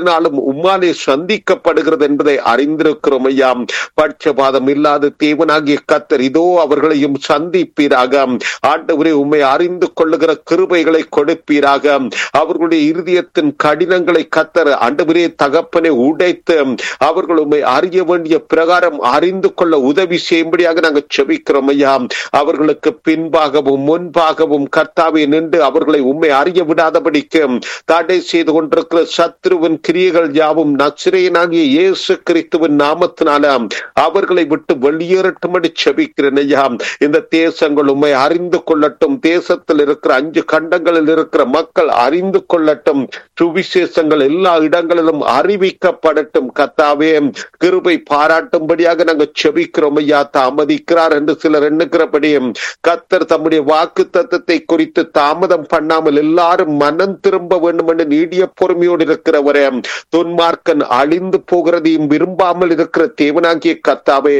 நாளும் உம்மாலே சந்திக்கப்படுகிறது என்பதை அறிந்திருக்கிறோம் ஐயா பட்சபாதம் இல்லாத தேவனாகிய கத்தர் இதோ அவர்களையும் சந்திப்பீராக ஆண்டவரே உம்மை அறிந்து கொள்ளுகிற கிருபைகளை கொடுப்பீராக அவர்களுடைய இருதயத்தின் கடினங்களை கத்தர் ஆண்டவரே தகப்பனை உடைத்து அவர்கள் உண்மை அறிய வேண்டிய பிரகாரம் அறிந்து கொள்ள உதவி செய்யும்படியாக நாங்கள் செபிக்கிறோம் ஐயா அவர்களுக்கு பின்பாகவும் முன்பாகவும் கர்த்தாவே நின்று அவர்களை உண்மை அறிய விடாதபடிக்கு தடை செய்து கொண்டிருக்கிற சத்ருவின் கிரியைகள் யாவும் நச்சிரையனாகிய இயேசு கிறிஸ்துவின் நாமத்தினால அவர்களை விட்டு வெளியேறட்டும்படி செபிக்கிறேன் ஐயா இந்த தேசங்கள் உண்மை அறிந்து கொள்ளட்டும் தேசத்தில் இருக்கிற அஞ்சு கண்டங்களில் இருக்கிற மக்கள் அறிந்து கொள்ளட்டும் சுவிசேஷங்கள் எல்லா இடங்களிலும் அறிவிக்கப்படட்டும் கத்தாவே கிருபை பாராட்டும்படியாக நாங்கள் செபிக்கிறோம் ஐயா தாமதிக்கிறார் என்று சிலர் எண்ணுகிறபடி கத்தர் தம்முடைய வாக்கு தத்தத்தை குறித்து தாமதம் பண்ணாமல் எல்லாரும் மனம் திரும்ப வேண்டும் என்று நீடிய பொறுமையோடு இருக்கிறவரே துன்மார்க்கன் அழிந்து போகிறதையும் விரும்பாமல் இருக்கிற தேவனாகிய கத்தாவே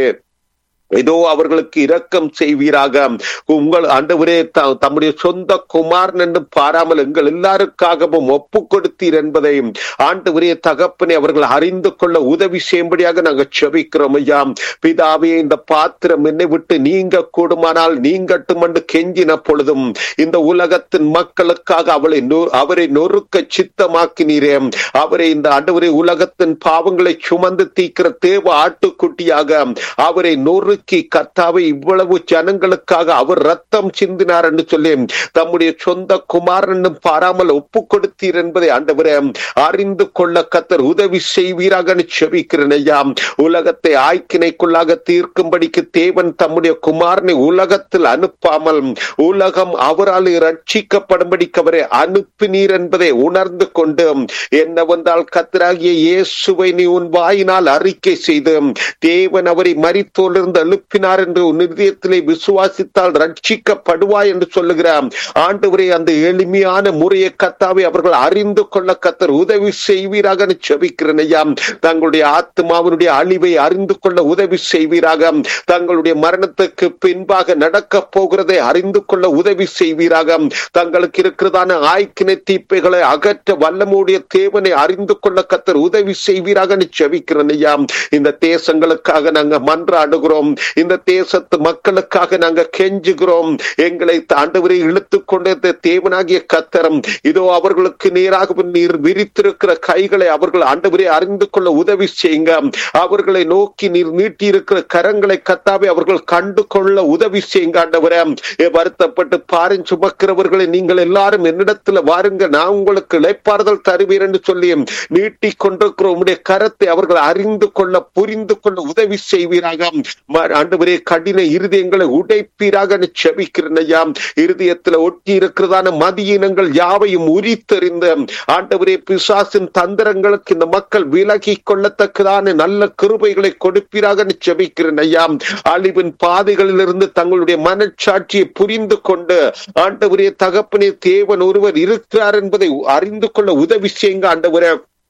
ஏதோ அவர்களுக்கு இரக்கம் செய்வீராக உங்கள் ஆண்டவரே த- தம்முடைய சொந்த குமாரன் என்று பாராமல் எங்கள் எல்லாருக்காகவும் ஒப்பு கொடுத்தீர் என்பதை ஆண்டவரே தகப்பனை அவர்கள் அறிந்து கொள்ள உதவி செய்யும்படியாக நாங்கள் செபிக்கிறோம் ஐயா பிதாவே இந்த பாத்திரம் என்னை விட்டு நீங்க கூடுமானால் நீங்கட்டும் என்று கெஞ்சின பொழுதும் இந்த உலகத்தின் மக்களுக்காக அவளை நொ- அவரை நொறுக்க சித்தமாக்கினீரே அவரை இந்த ஆண்டவரே உலகத்தின் பாவங்களை சுமந்து தீக்கிற தேவ ஆட்டுக்குட்டியாக அவரை நொறுக்கி கர்த்தாவை இவ்வளவு ஜனங்களுக்காக அவர் ரத்தம் சிந்தினார் என்று சொல்லி தம்முடைய சொந்த குமாரன் பாராமல் ஒப்பு கொடுத்தீர் என்பதை ஆண்டவரே அறிந்து கொள்ள கத்தர் உதவி செய்வீராக செபிக்கிறேன் ஐயா உலகத்தை ஆய்க்கினைக்குள்ளாக தீர்க்கும்படிக்கு தேவன் தம்முடைய குமாரனை உலகத்தில் அனுப்பாமல் உலகம் அவரால் ரட்சிக்கப்படும்படிக்கு அவரை அனுப்பினீர் என்பதை உணர்ந்து கொண்டு என்னவென்றால் கத்தராகிய இயேசுவை நீ உன் வாயினால் அறிக்கை செய்து தேவன் அவரை மரித்தோலிருந்து எழுப்பினார் என்று உன் இருதயத்திலே விசுவாசித்தால் ரட்சிக்கப்படுவாய் என்று சொல்லுகிறார் ஆண்டவரே அந்த எளிமையான முறையை கத்தாவை அவர்கள் அறிந்து கொள்ள கத்தர் உதவி செய்வீராக செபிக்கிறேன் ஐயா தங்களுடைய ஆத்மாவினுடைய அழிவை அறிந்து கொள்ள உதவி செய்வீராக தங்களுடைய மரணத்துக்கு பின்பாக நடக்க போகிறதை அறிந்து கொள்ள உதவி செய்வீராக தங்களுக்கு இருக்கிறதான ஆய்க்கினை தீப்பைகளை அகற்ற வல்லமுடைய தேவனை அறிந்து கொள்ள கத்தர் உதவி செய்வீராக செபிக்கிறேன் ஐயா இந்த தேசங்களுக்காக நாங்க மன்றாடுகிறோம் இந்த தேசத்து மக்களுக்காக நாங்க கெஞ்சுகிறோம் எங்களை ஆண்டவரை இழுத்து கொண்ட தேவனாகிய கத்தரம் இதோ அவர்களுக்கு நேராக நீர் விரித்திருக்கிற கைகளை அவர்கள் ஆண்டவரை அறிந்து கொள்ள உதவி செய்யுங்க அவர்களை நோக்கி நீர் நீட்டி இருக்கிற கரங்களை கத்தாவே அவர்கள் கண்டு கொள்ள உதவி செய்யுங்க ஆண்டவரே ஏ, வருத்தப்பட்டு பாரின் சுமக்கிறவர்களை நீங்கள் எல்லாரும் என்னிடத்துல வாருங்க நான் உங்களுக்கு இளைப்பாறுதல் தருவீர் என்று சொல்லி நீட்டி கொண்டிருக்கிற உம்முடைய கரத்தை அவர்கள் அறிந்து கொள்ள புரிந்து கொள்ள உதவி செய்வீராக ம- ஆண்டவரே கடின இருதயங்களை உடைப்பீராக என்று செபிக்கிறேன் ஐயா இருதயத்துல ஒட்டி இருக்கிறதான மதியினங்கள் யாவையும் உரித்தெறிந்த ஆண்டவரே பிசாசின் தந்திரங்களுக்கு இந்த மக்கள் விலகி கொள்ளத்தக்கதான நல்ல கிருபைகளை கொடுப்பீராக என்று செபிக்கிறேன் ஐயா அழிவின் பாதைகளிலிருந்து தங்களுடைய மனச்சாட்சியை புரிந்து கொண்டு ஆண்டவரே தகப்பனே தேவன் ஒருவர் இருக்கிறார் என்பதை அறிந்து கொள்ள உதவி செய்யுங்க ஆண்டவரே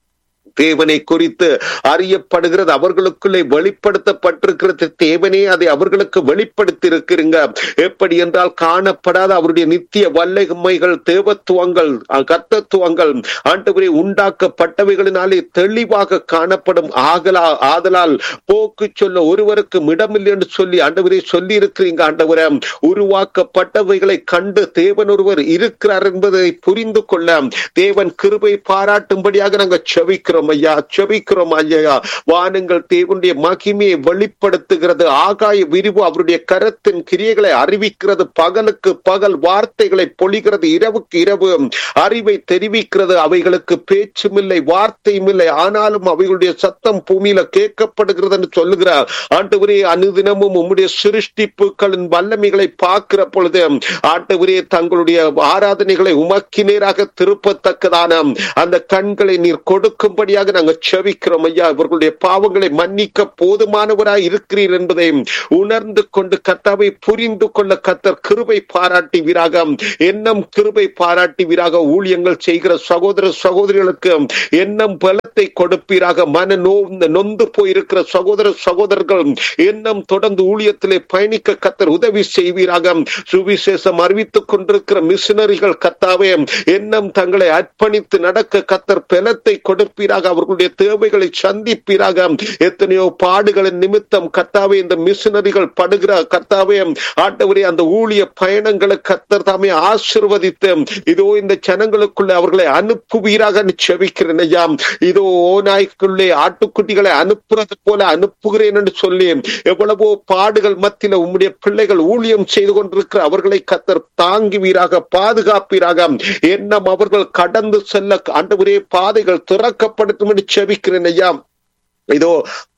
தேவனை குறித்து அறியப்படுகிறது அவர்களுக்குள்ளே வெளிப்படுத்தப்பட்டிருக்கிறது தேவனே அதை அவர்களுக்கு வெளிப்படுத்தி இருக்கிறீங்க எப்படி என்றால் காணப்படாத அவருடைய நித்திய வல்லமைகள் தேவத்துவங்கள் அஹ், கர்த்தத்துவங்கள் ஆண்டவரே உண்டாக்கப்பட்டவைகளினாலே தெளிவாக காணப்படும் ஆகலா ஆதலால் போக்கு சொல்ல ஒருவருக்கும் இடமில்லை என்று சொல்லி ஆண்டவரே சொல்லி இருக்கிறீங்க ஆண்டவரே உருவாக்கப்பட்டவைகளை கண்டு தேவன் ஒருவர் இருக்கிறார் என்பதை புரிந்து கொள்ள தேவன் கிருபை பாராட்டும்படியாக நாங்கள் செபிக்கிறோம் ஐயா செபிக்கிறோம் ஐயா வானங்கள் தேவனுடைய மகிமையை வெளிப்படுத்துகிறது ஆகாய விரிவு அவருடைய கரத்தின் கிரியைகளை அறிவிக்கிறது பகலுக்கு பகல் வார்த்தைகளை பொழிகிறது இரவுக்கு இரவு அறிவை தெரிவிக்கிறது அவைகளுக்கு பேச்சும் இல்லை வார்த்தையும் இல்லை ஆனாலும் அவைகளுடைய சத்தம் பூமியில கேட்கப்படுகிறது என்று சொல்லுகிறார் ஆண்டவரே அனுதினமும் உம்முடைய சிருஷ்டிப்புகளின் வல்லமைகளை பார்க்கிற பொழுது ஆண்டவரே தங்களுடைய ஆராதனைகளை உமக்கு நேராக திருப்பத்தக்கதான அந்த கண்களை நீர் கொடுக்கும்படியாக நாங்கள் செவிக்கிறோம் ஐயா இவர்களுடைய பாவங்களை மன்னிக்க போதுமானவராய் இருக்கிறீர் என்பதை உணர்ந்து கொண்டு கத்தாவை புரிந்து கொள்ள கத்தர் கிருபை பாராட்டி வீராக எண்ணம் கிருபை பாராட்டி வீராக ஊழியங்கள் செய்கிற சகோதர சகோதரிகளுக்கு எண்ணம் பலத்தை கொடுப்பீராக மன நோ நொந்து போயிருக்கிற சகோதர சகோதரர்கள் எண்ணம் தொடர்ந்து ஊழியத்திலே பயணிக்க கத்தர் உதவி செய்வீராக சுவிசேஷம் அறிவித்துக் கொண்டிருக்கிற மிஷினரிகள் கத்தாவே எண்ணம் தங்களை அர்ப்பணித்து நடக்க கத்தர் பலத்தை கொடுப்பீராக சந்திப்பீராக அவர்களுடைய தேவைகளை சந்திப்பீராக எத்தனையோ பாடுகளின் நிமித்தம் கர்த்தாவே இந்த மிஷினரிகள் படுகிற கர்த்தாவே ஆண்டவரே அந்த ஊழிய பயணங்களை கர்த்தர் தாமே ஆசிர்வதித்து இதோ இந்த ஜனங்களுக்குள்ள அவர்களை அனுப்புவீராக செபிக்கிறேன் ஐயா இதோ ஓநாய்க்குள்ளே ஆட்டுக்குட்டிகளை அனுப்புறது போல அனுப்புகிறேன் என்று சொல்லி எவ்வளவோ பாடுகள் மத்தியில உம்முடைய பிள்ளைகள் ஊழியம் செய்து கொண்டிருக்கிற அவர்களை கத்தர் தாங்குவீராக பாதுகாப்பீராக எண்ணம் அவர்கள் கடந்து செல்ல ஆண்டவரே பாதைகள் திறக்கப்படுத்தும் என்று செபிக்கிறேன் ஐயா இதோ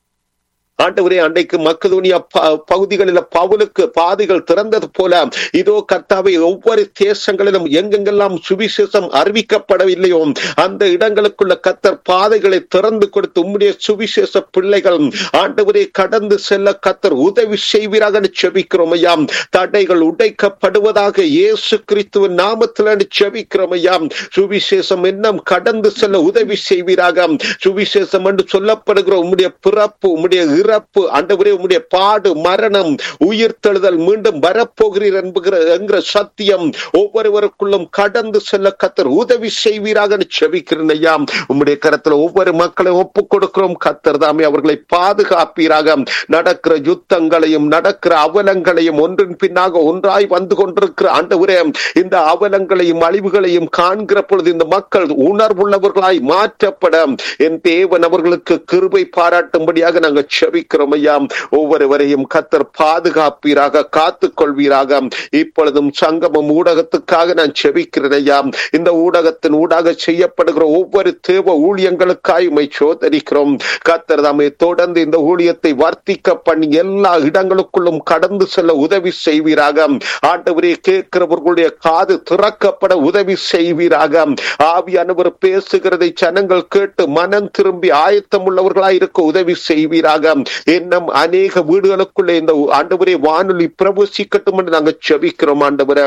ஆண்டவரே அன்றைக்கு மக்கதோனியா பகுதிகளில் பவுலுக்கு பாதைகள் திறந்தது போல இதோ கர்த்தாவை ஒவ்வொரு தேசங்களிலும் எங்கெங்கெல்லாம் சுவிசேஷம் அறிவிக்கப்படவில்லையோ அந்த இடங்களுக்குள்ள கத்தர் பாதைகளை திறந்து கொடுத்து உம்முடைய சுவிசேஷ பிள்ளைகள் ஆண்டவரே கடந்து செல்ல கத்தர் உதவி செய்வீராக செபிக்கிறோம் ஐயா தடைகள் உடைக்கப்படுவதாக இயேசு கிறிஸ்துவின் நாமத்தில் செபிக்கிறோம் ஐயா சுவிசேஷம் என்னும் கடந்து செல்ல உதவி செய்வீராக சுவிசேஷம் என்று சொல்லப்படுகிற உம்முடைய பிறப்பு உம்முடைய இறப்பு ஆண்டவரே உம்முடைய பாடு மரணம் உயிர் தழுதல் மீண்டும் வரப்போகிறீர் என்கிற என்கிற சத்தியம் ஒவ்வொருவருக்குள்ளும் கடந்து செல்ல கத்தர் உதவி செய்வீராக செபிக்கிறேன் ஐயா உம்முடைய கரத்துல ஒவ்வொரு மக்களை ஒப்பு கொடுக்கிறோம் கத்தர் தாமே அவர்களை பாதுகாப்பீராக நடக்கிற யுத்தங்களையும் நடக்கிற அவலங்களையும் ஒன்றின் பின்னாக ஒன்றாய் வந்து கொண்டிருக்கிற ஆண்டவரே இந்த அவலங்களையும் அழிவுகளையும் காண்கிற பொழுது இந்த மக்கள் உணர்வுள்ளவர்களாய் மாற்றப்பட என் தேவன் அவர்களுக்கு கிருபை பாராட்டும்படியாக நாங்கள் செபிக்கிறோம் ஐயா ஒவ்வொருவரையும் கத்தர் பாதுகாப்பீராக காத்துக் கொள்வீராக இப்பொழுதும் சங்கமம் ஊடகத்துக்காக நான் செபிக்கிறேன் ஐயா இந்த ஊடகத்தின் ஊடாக செய்யப்படுகிற ஒவ்வொரு தேவ ஊழியங்களுக்காய் உமை சோதரிக்கிறோம் கத்தர் தாமே தொடர்ந்து இந்த ஊழியத்தை வர்த்திக்க பண்ணி எல்லா இடங்களுக்குள்ளும் கடந்து செல்ல உதவி செய்வீராக ஆண்டவரே கேட்கிறவர்களுடைய காது திறக்கப்பட உதவி செய்வீராக ஆவியானவர் பேசுகிறதை ஜனங்கள் கேட்டு மனம் திரும்பி ஆயத்தம் உள்ளவர்களாய் இருக்க உதவி செய்வீராக இன்னும் அநேக வீடுகளுக்குள்ளே இந்த ஆண்டவரே வானொலி பிரவேசிக்கட்டும் என்று நாங்கள் செபிக்கிறோம் ஆண்டவரை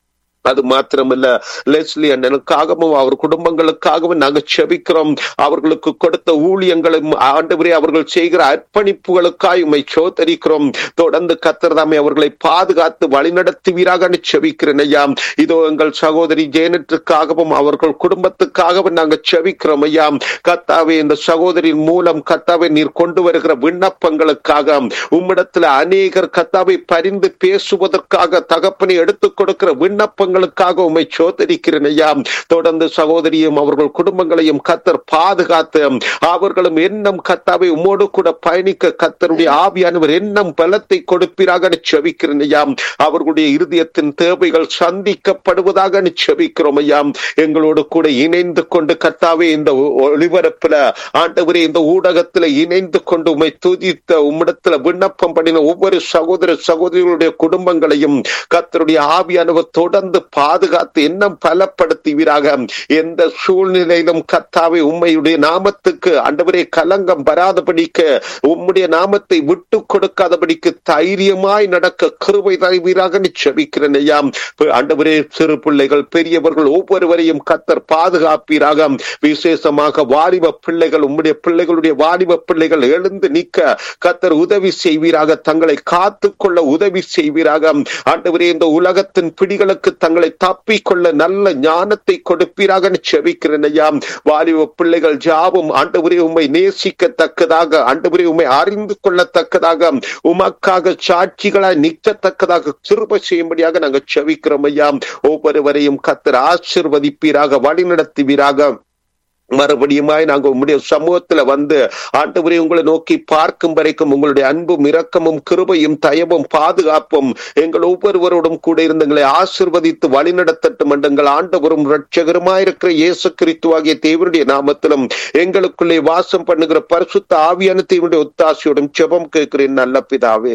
அது மாத்திரமல்ல லெஸ்லி அண்ணனுக்காகவும் அவர் குடும்பங்களுக்காகவும் நாங்கள் செபிக்கிறோம் அவர்களுக்கு கொடுத்த ஊழியங்களும் ஆண்டவரே அவர்கள் செய்கிற அர்ப்பணிப்புகளுக்காய் உண்மை சோதரிக்கிறோம் தொடர்ந்து கத்திரதாமை அவர்களை பாதுகாத்து வழிநடத்துவீராக செபிக்கிறேன் ஐயா இதோ எங்கள் சகோதரி ஜெயனற்றுக்காகவும் அவர்கள் குடும்பத்துக்காகவும் நாங்கள் செபிக்கிறோம் ஐயா கத்தாவே இந்த சகோதரின் மூலம் கத்தாவை நீர் கொண்டு வருகிற விண்ணப்பங்களுக்காக உம்மிடத்துல அநேகர் கத்தாவை பரிந்து பேசுவதற்காக தகப்பனை எடுத்துக் கொடுக்கிற விண்ணப்பங்கள் குடும்பங்களுக்காக உண்மை சோதரிக்கிறேன் ஐயா தொடர்ந்து சகோதரியும் அவர்கள் குடும்பங்களையும் கத்தர் பாதுகாத்து அவர்களும் எண்ணம் கத்தாவை உம்மோடு கூட பயணிக்க கத்தருடைய ஆவியானவர் எண்ணம் பலத்தை கொடுப்பீராக செபிக்கிறேன் ஐயா அவர்களுடைய இருதயத்தின் தேவைகள் சந்திக்கப்படுவதாக செபிக்கிறோம் ஐயா எங்களோடு கூட இணைந்து கொண்டு கத்தாவே இந்த ஒளிபரப்புல ஆண்டவரே இந்த ஊடகத்துல இணைந்து கொண்டு உண்மை துதித்த உம்மிடத்துல விண்ணப்பம் பண்ணின ஒவ்வொரு சகோதர சகோதரிகளுடைய குடும்பங்களையும் கத்தருடைய ஆவியானவர் தொடர்ந்து பாதுகாத்து இன்னும் பலப்படுத்துவீராக எந்த சூழ்நிலையிலும் கத்தாவை உண்மையுடைய நாமத்துக்கு ஆண்டவரே கலங்கம் வராதபடிக்கு உம்முடைய நாமத்தை விட்டு கொடுக்காதபடிக்கு தைரியமாய் நடக்க கிருபை தருவீராக செபிக்கிறேன் ஐயா ஆண்டவரே சிறு பிள்ளைகள் பெரியவர்கள் ஒவ்வொருவரையும் கத்தர் பாதுகாப்பீராக விசேஷமாக வாலிப பிள்ளைகள் உம்முடைய பிள்ளைகளுடைய வாலிப பிள்ளைகள் எழுந்து நிற்க கத்தர் உதவி செய்வீராக தங்களை காத்துக்கொள்ள உதவி செய்வீராக ஆண்டவரே இந்த உலகத்தின் பிடிகளுக்கு தங்களை தப்பிக்கொள்ள நல்ல ஞானத்தை கொடுப்பீராக செபிக்கிறேன் ஐயா வாலிப பிள்ளைகள் ஜாவும் ஆண்டவரே உண்மை நேசிக்கத்தக்கதாக ஆண்டவரே உண்மை அறிந்து கொள்ளத்தக்கதாக உமக்காக சாட்சிகளாய் நிற்கத்தக்கதாக சிறுப செய்யும்படியாக நாங்கள் செபிக்கிறோம் ஐயா ஒவ்வொருவரையும் கத்தர் ஆசிர்வதிப்பீராக வழி நடத்துவீராக மறுபடியுமாய் நாங்க உங்களுடைய சமூகத்துல வந்து ஆண்டவரே உங்களை நோக்கி பார்க்கும் வரைக்கும் உங்களுடைய அன்பும் இரக்கமும் கிருபையும் தயவும் பாதுகாப்பும் எங்கள் ஒவ்வொருவரோடும் கூட இருந்து எங்களை ஆசிர்வதித்து வழிநடத்தட்டும் எங்கள் ஆண்டவரும் இரட்சகருமாயிருக்கிற இயேசு கிறிஸ்துவாகிய தேவனுடைய நாமத்திலும் எங்களுக்குள்ளே வாசம் பண்ணுகிற பரிசுத்த ஆவியான தேவனுடைய ஒத்தாசையோடும் செபம் கேட்கிறேன் நல்ல பிதாவே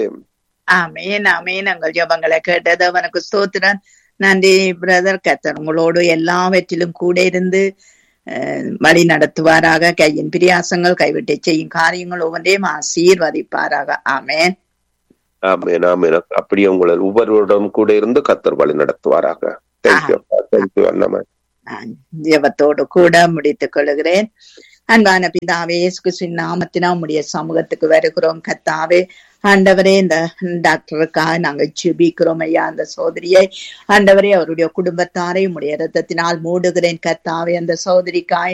ஆமேன் ஆமேன் எங்கள் ஜபங்களை கேட்டது அவனுக்கு ஸ்தோத்திரன் நன்றி பிரதர் கத்தர் உங்களோடு எல்லாவற்றிலும் கூட இருந்து வழி நடத்துவாராக கையின் பிரியாசங்கள் கைவிட்டு செய்யும் காரியங்கள் ஒவ்வொன்றையும் ஆசீர்வதிப்பாராக ஆமேன் ஆமேன் ஆமேன் அப்படியே உங்களை ஒவ்வொருவருடன் கூட இருந்து கத்தர் வழி நடத்துவாராக தேங்க்யூ தேங்க்யூ அண்ணாமன் ஜபத்தோடு கூட முடித்துக் கொள்கிறேன் அன்பான பிதாவே கிறிஸ்துவின் நாமத்தினா உடைய சமூகத்துக்கு வருகிறோம் கத்தாவே ஆண்டவரே இந்த டாக்டருக்காக நாங்கள் ஜெபிக்கிறோம் ஐயா அந்த சோதரியை ஆண்டவரே அவருடைய குடும்பத்தாரை உடைய ரத்தத்தினால் மூடுகிறேன் கத்தாவே அந்த சோதரிக்காய்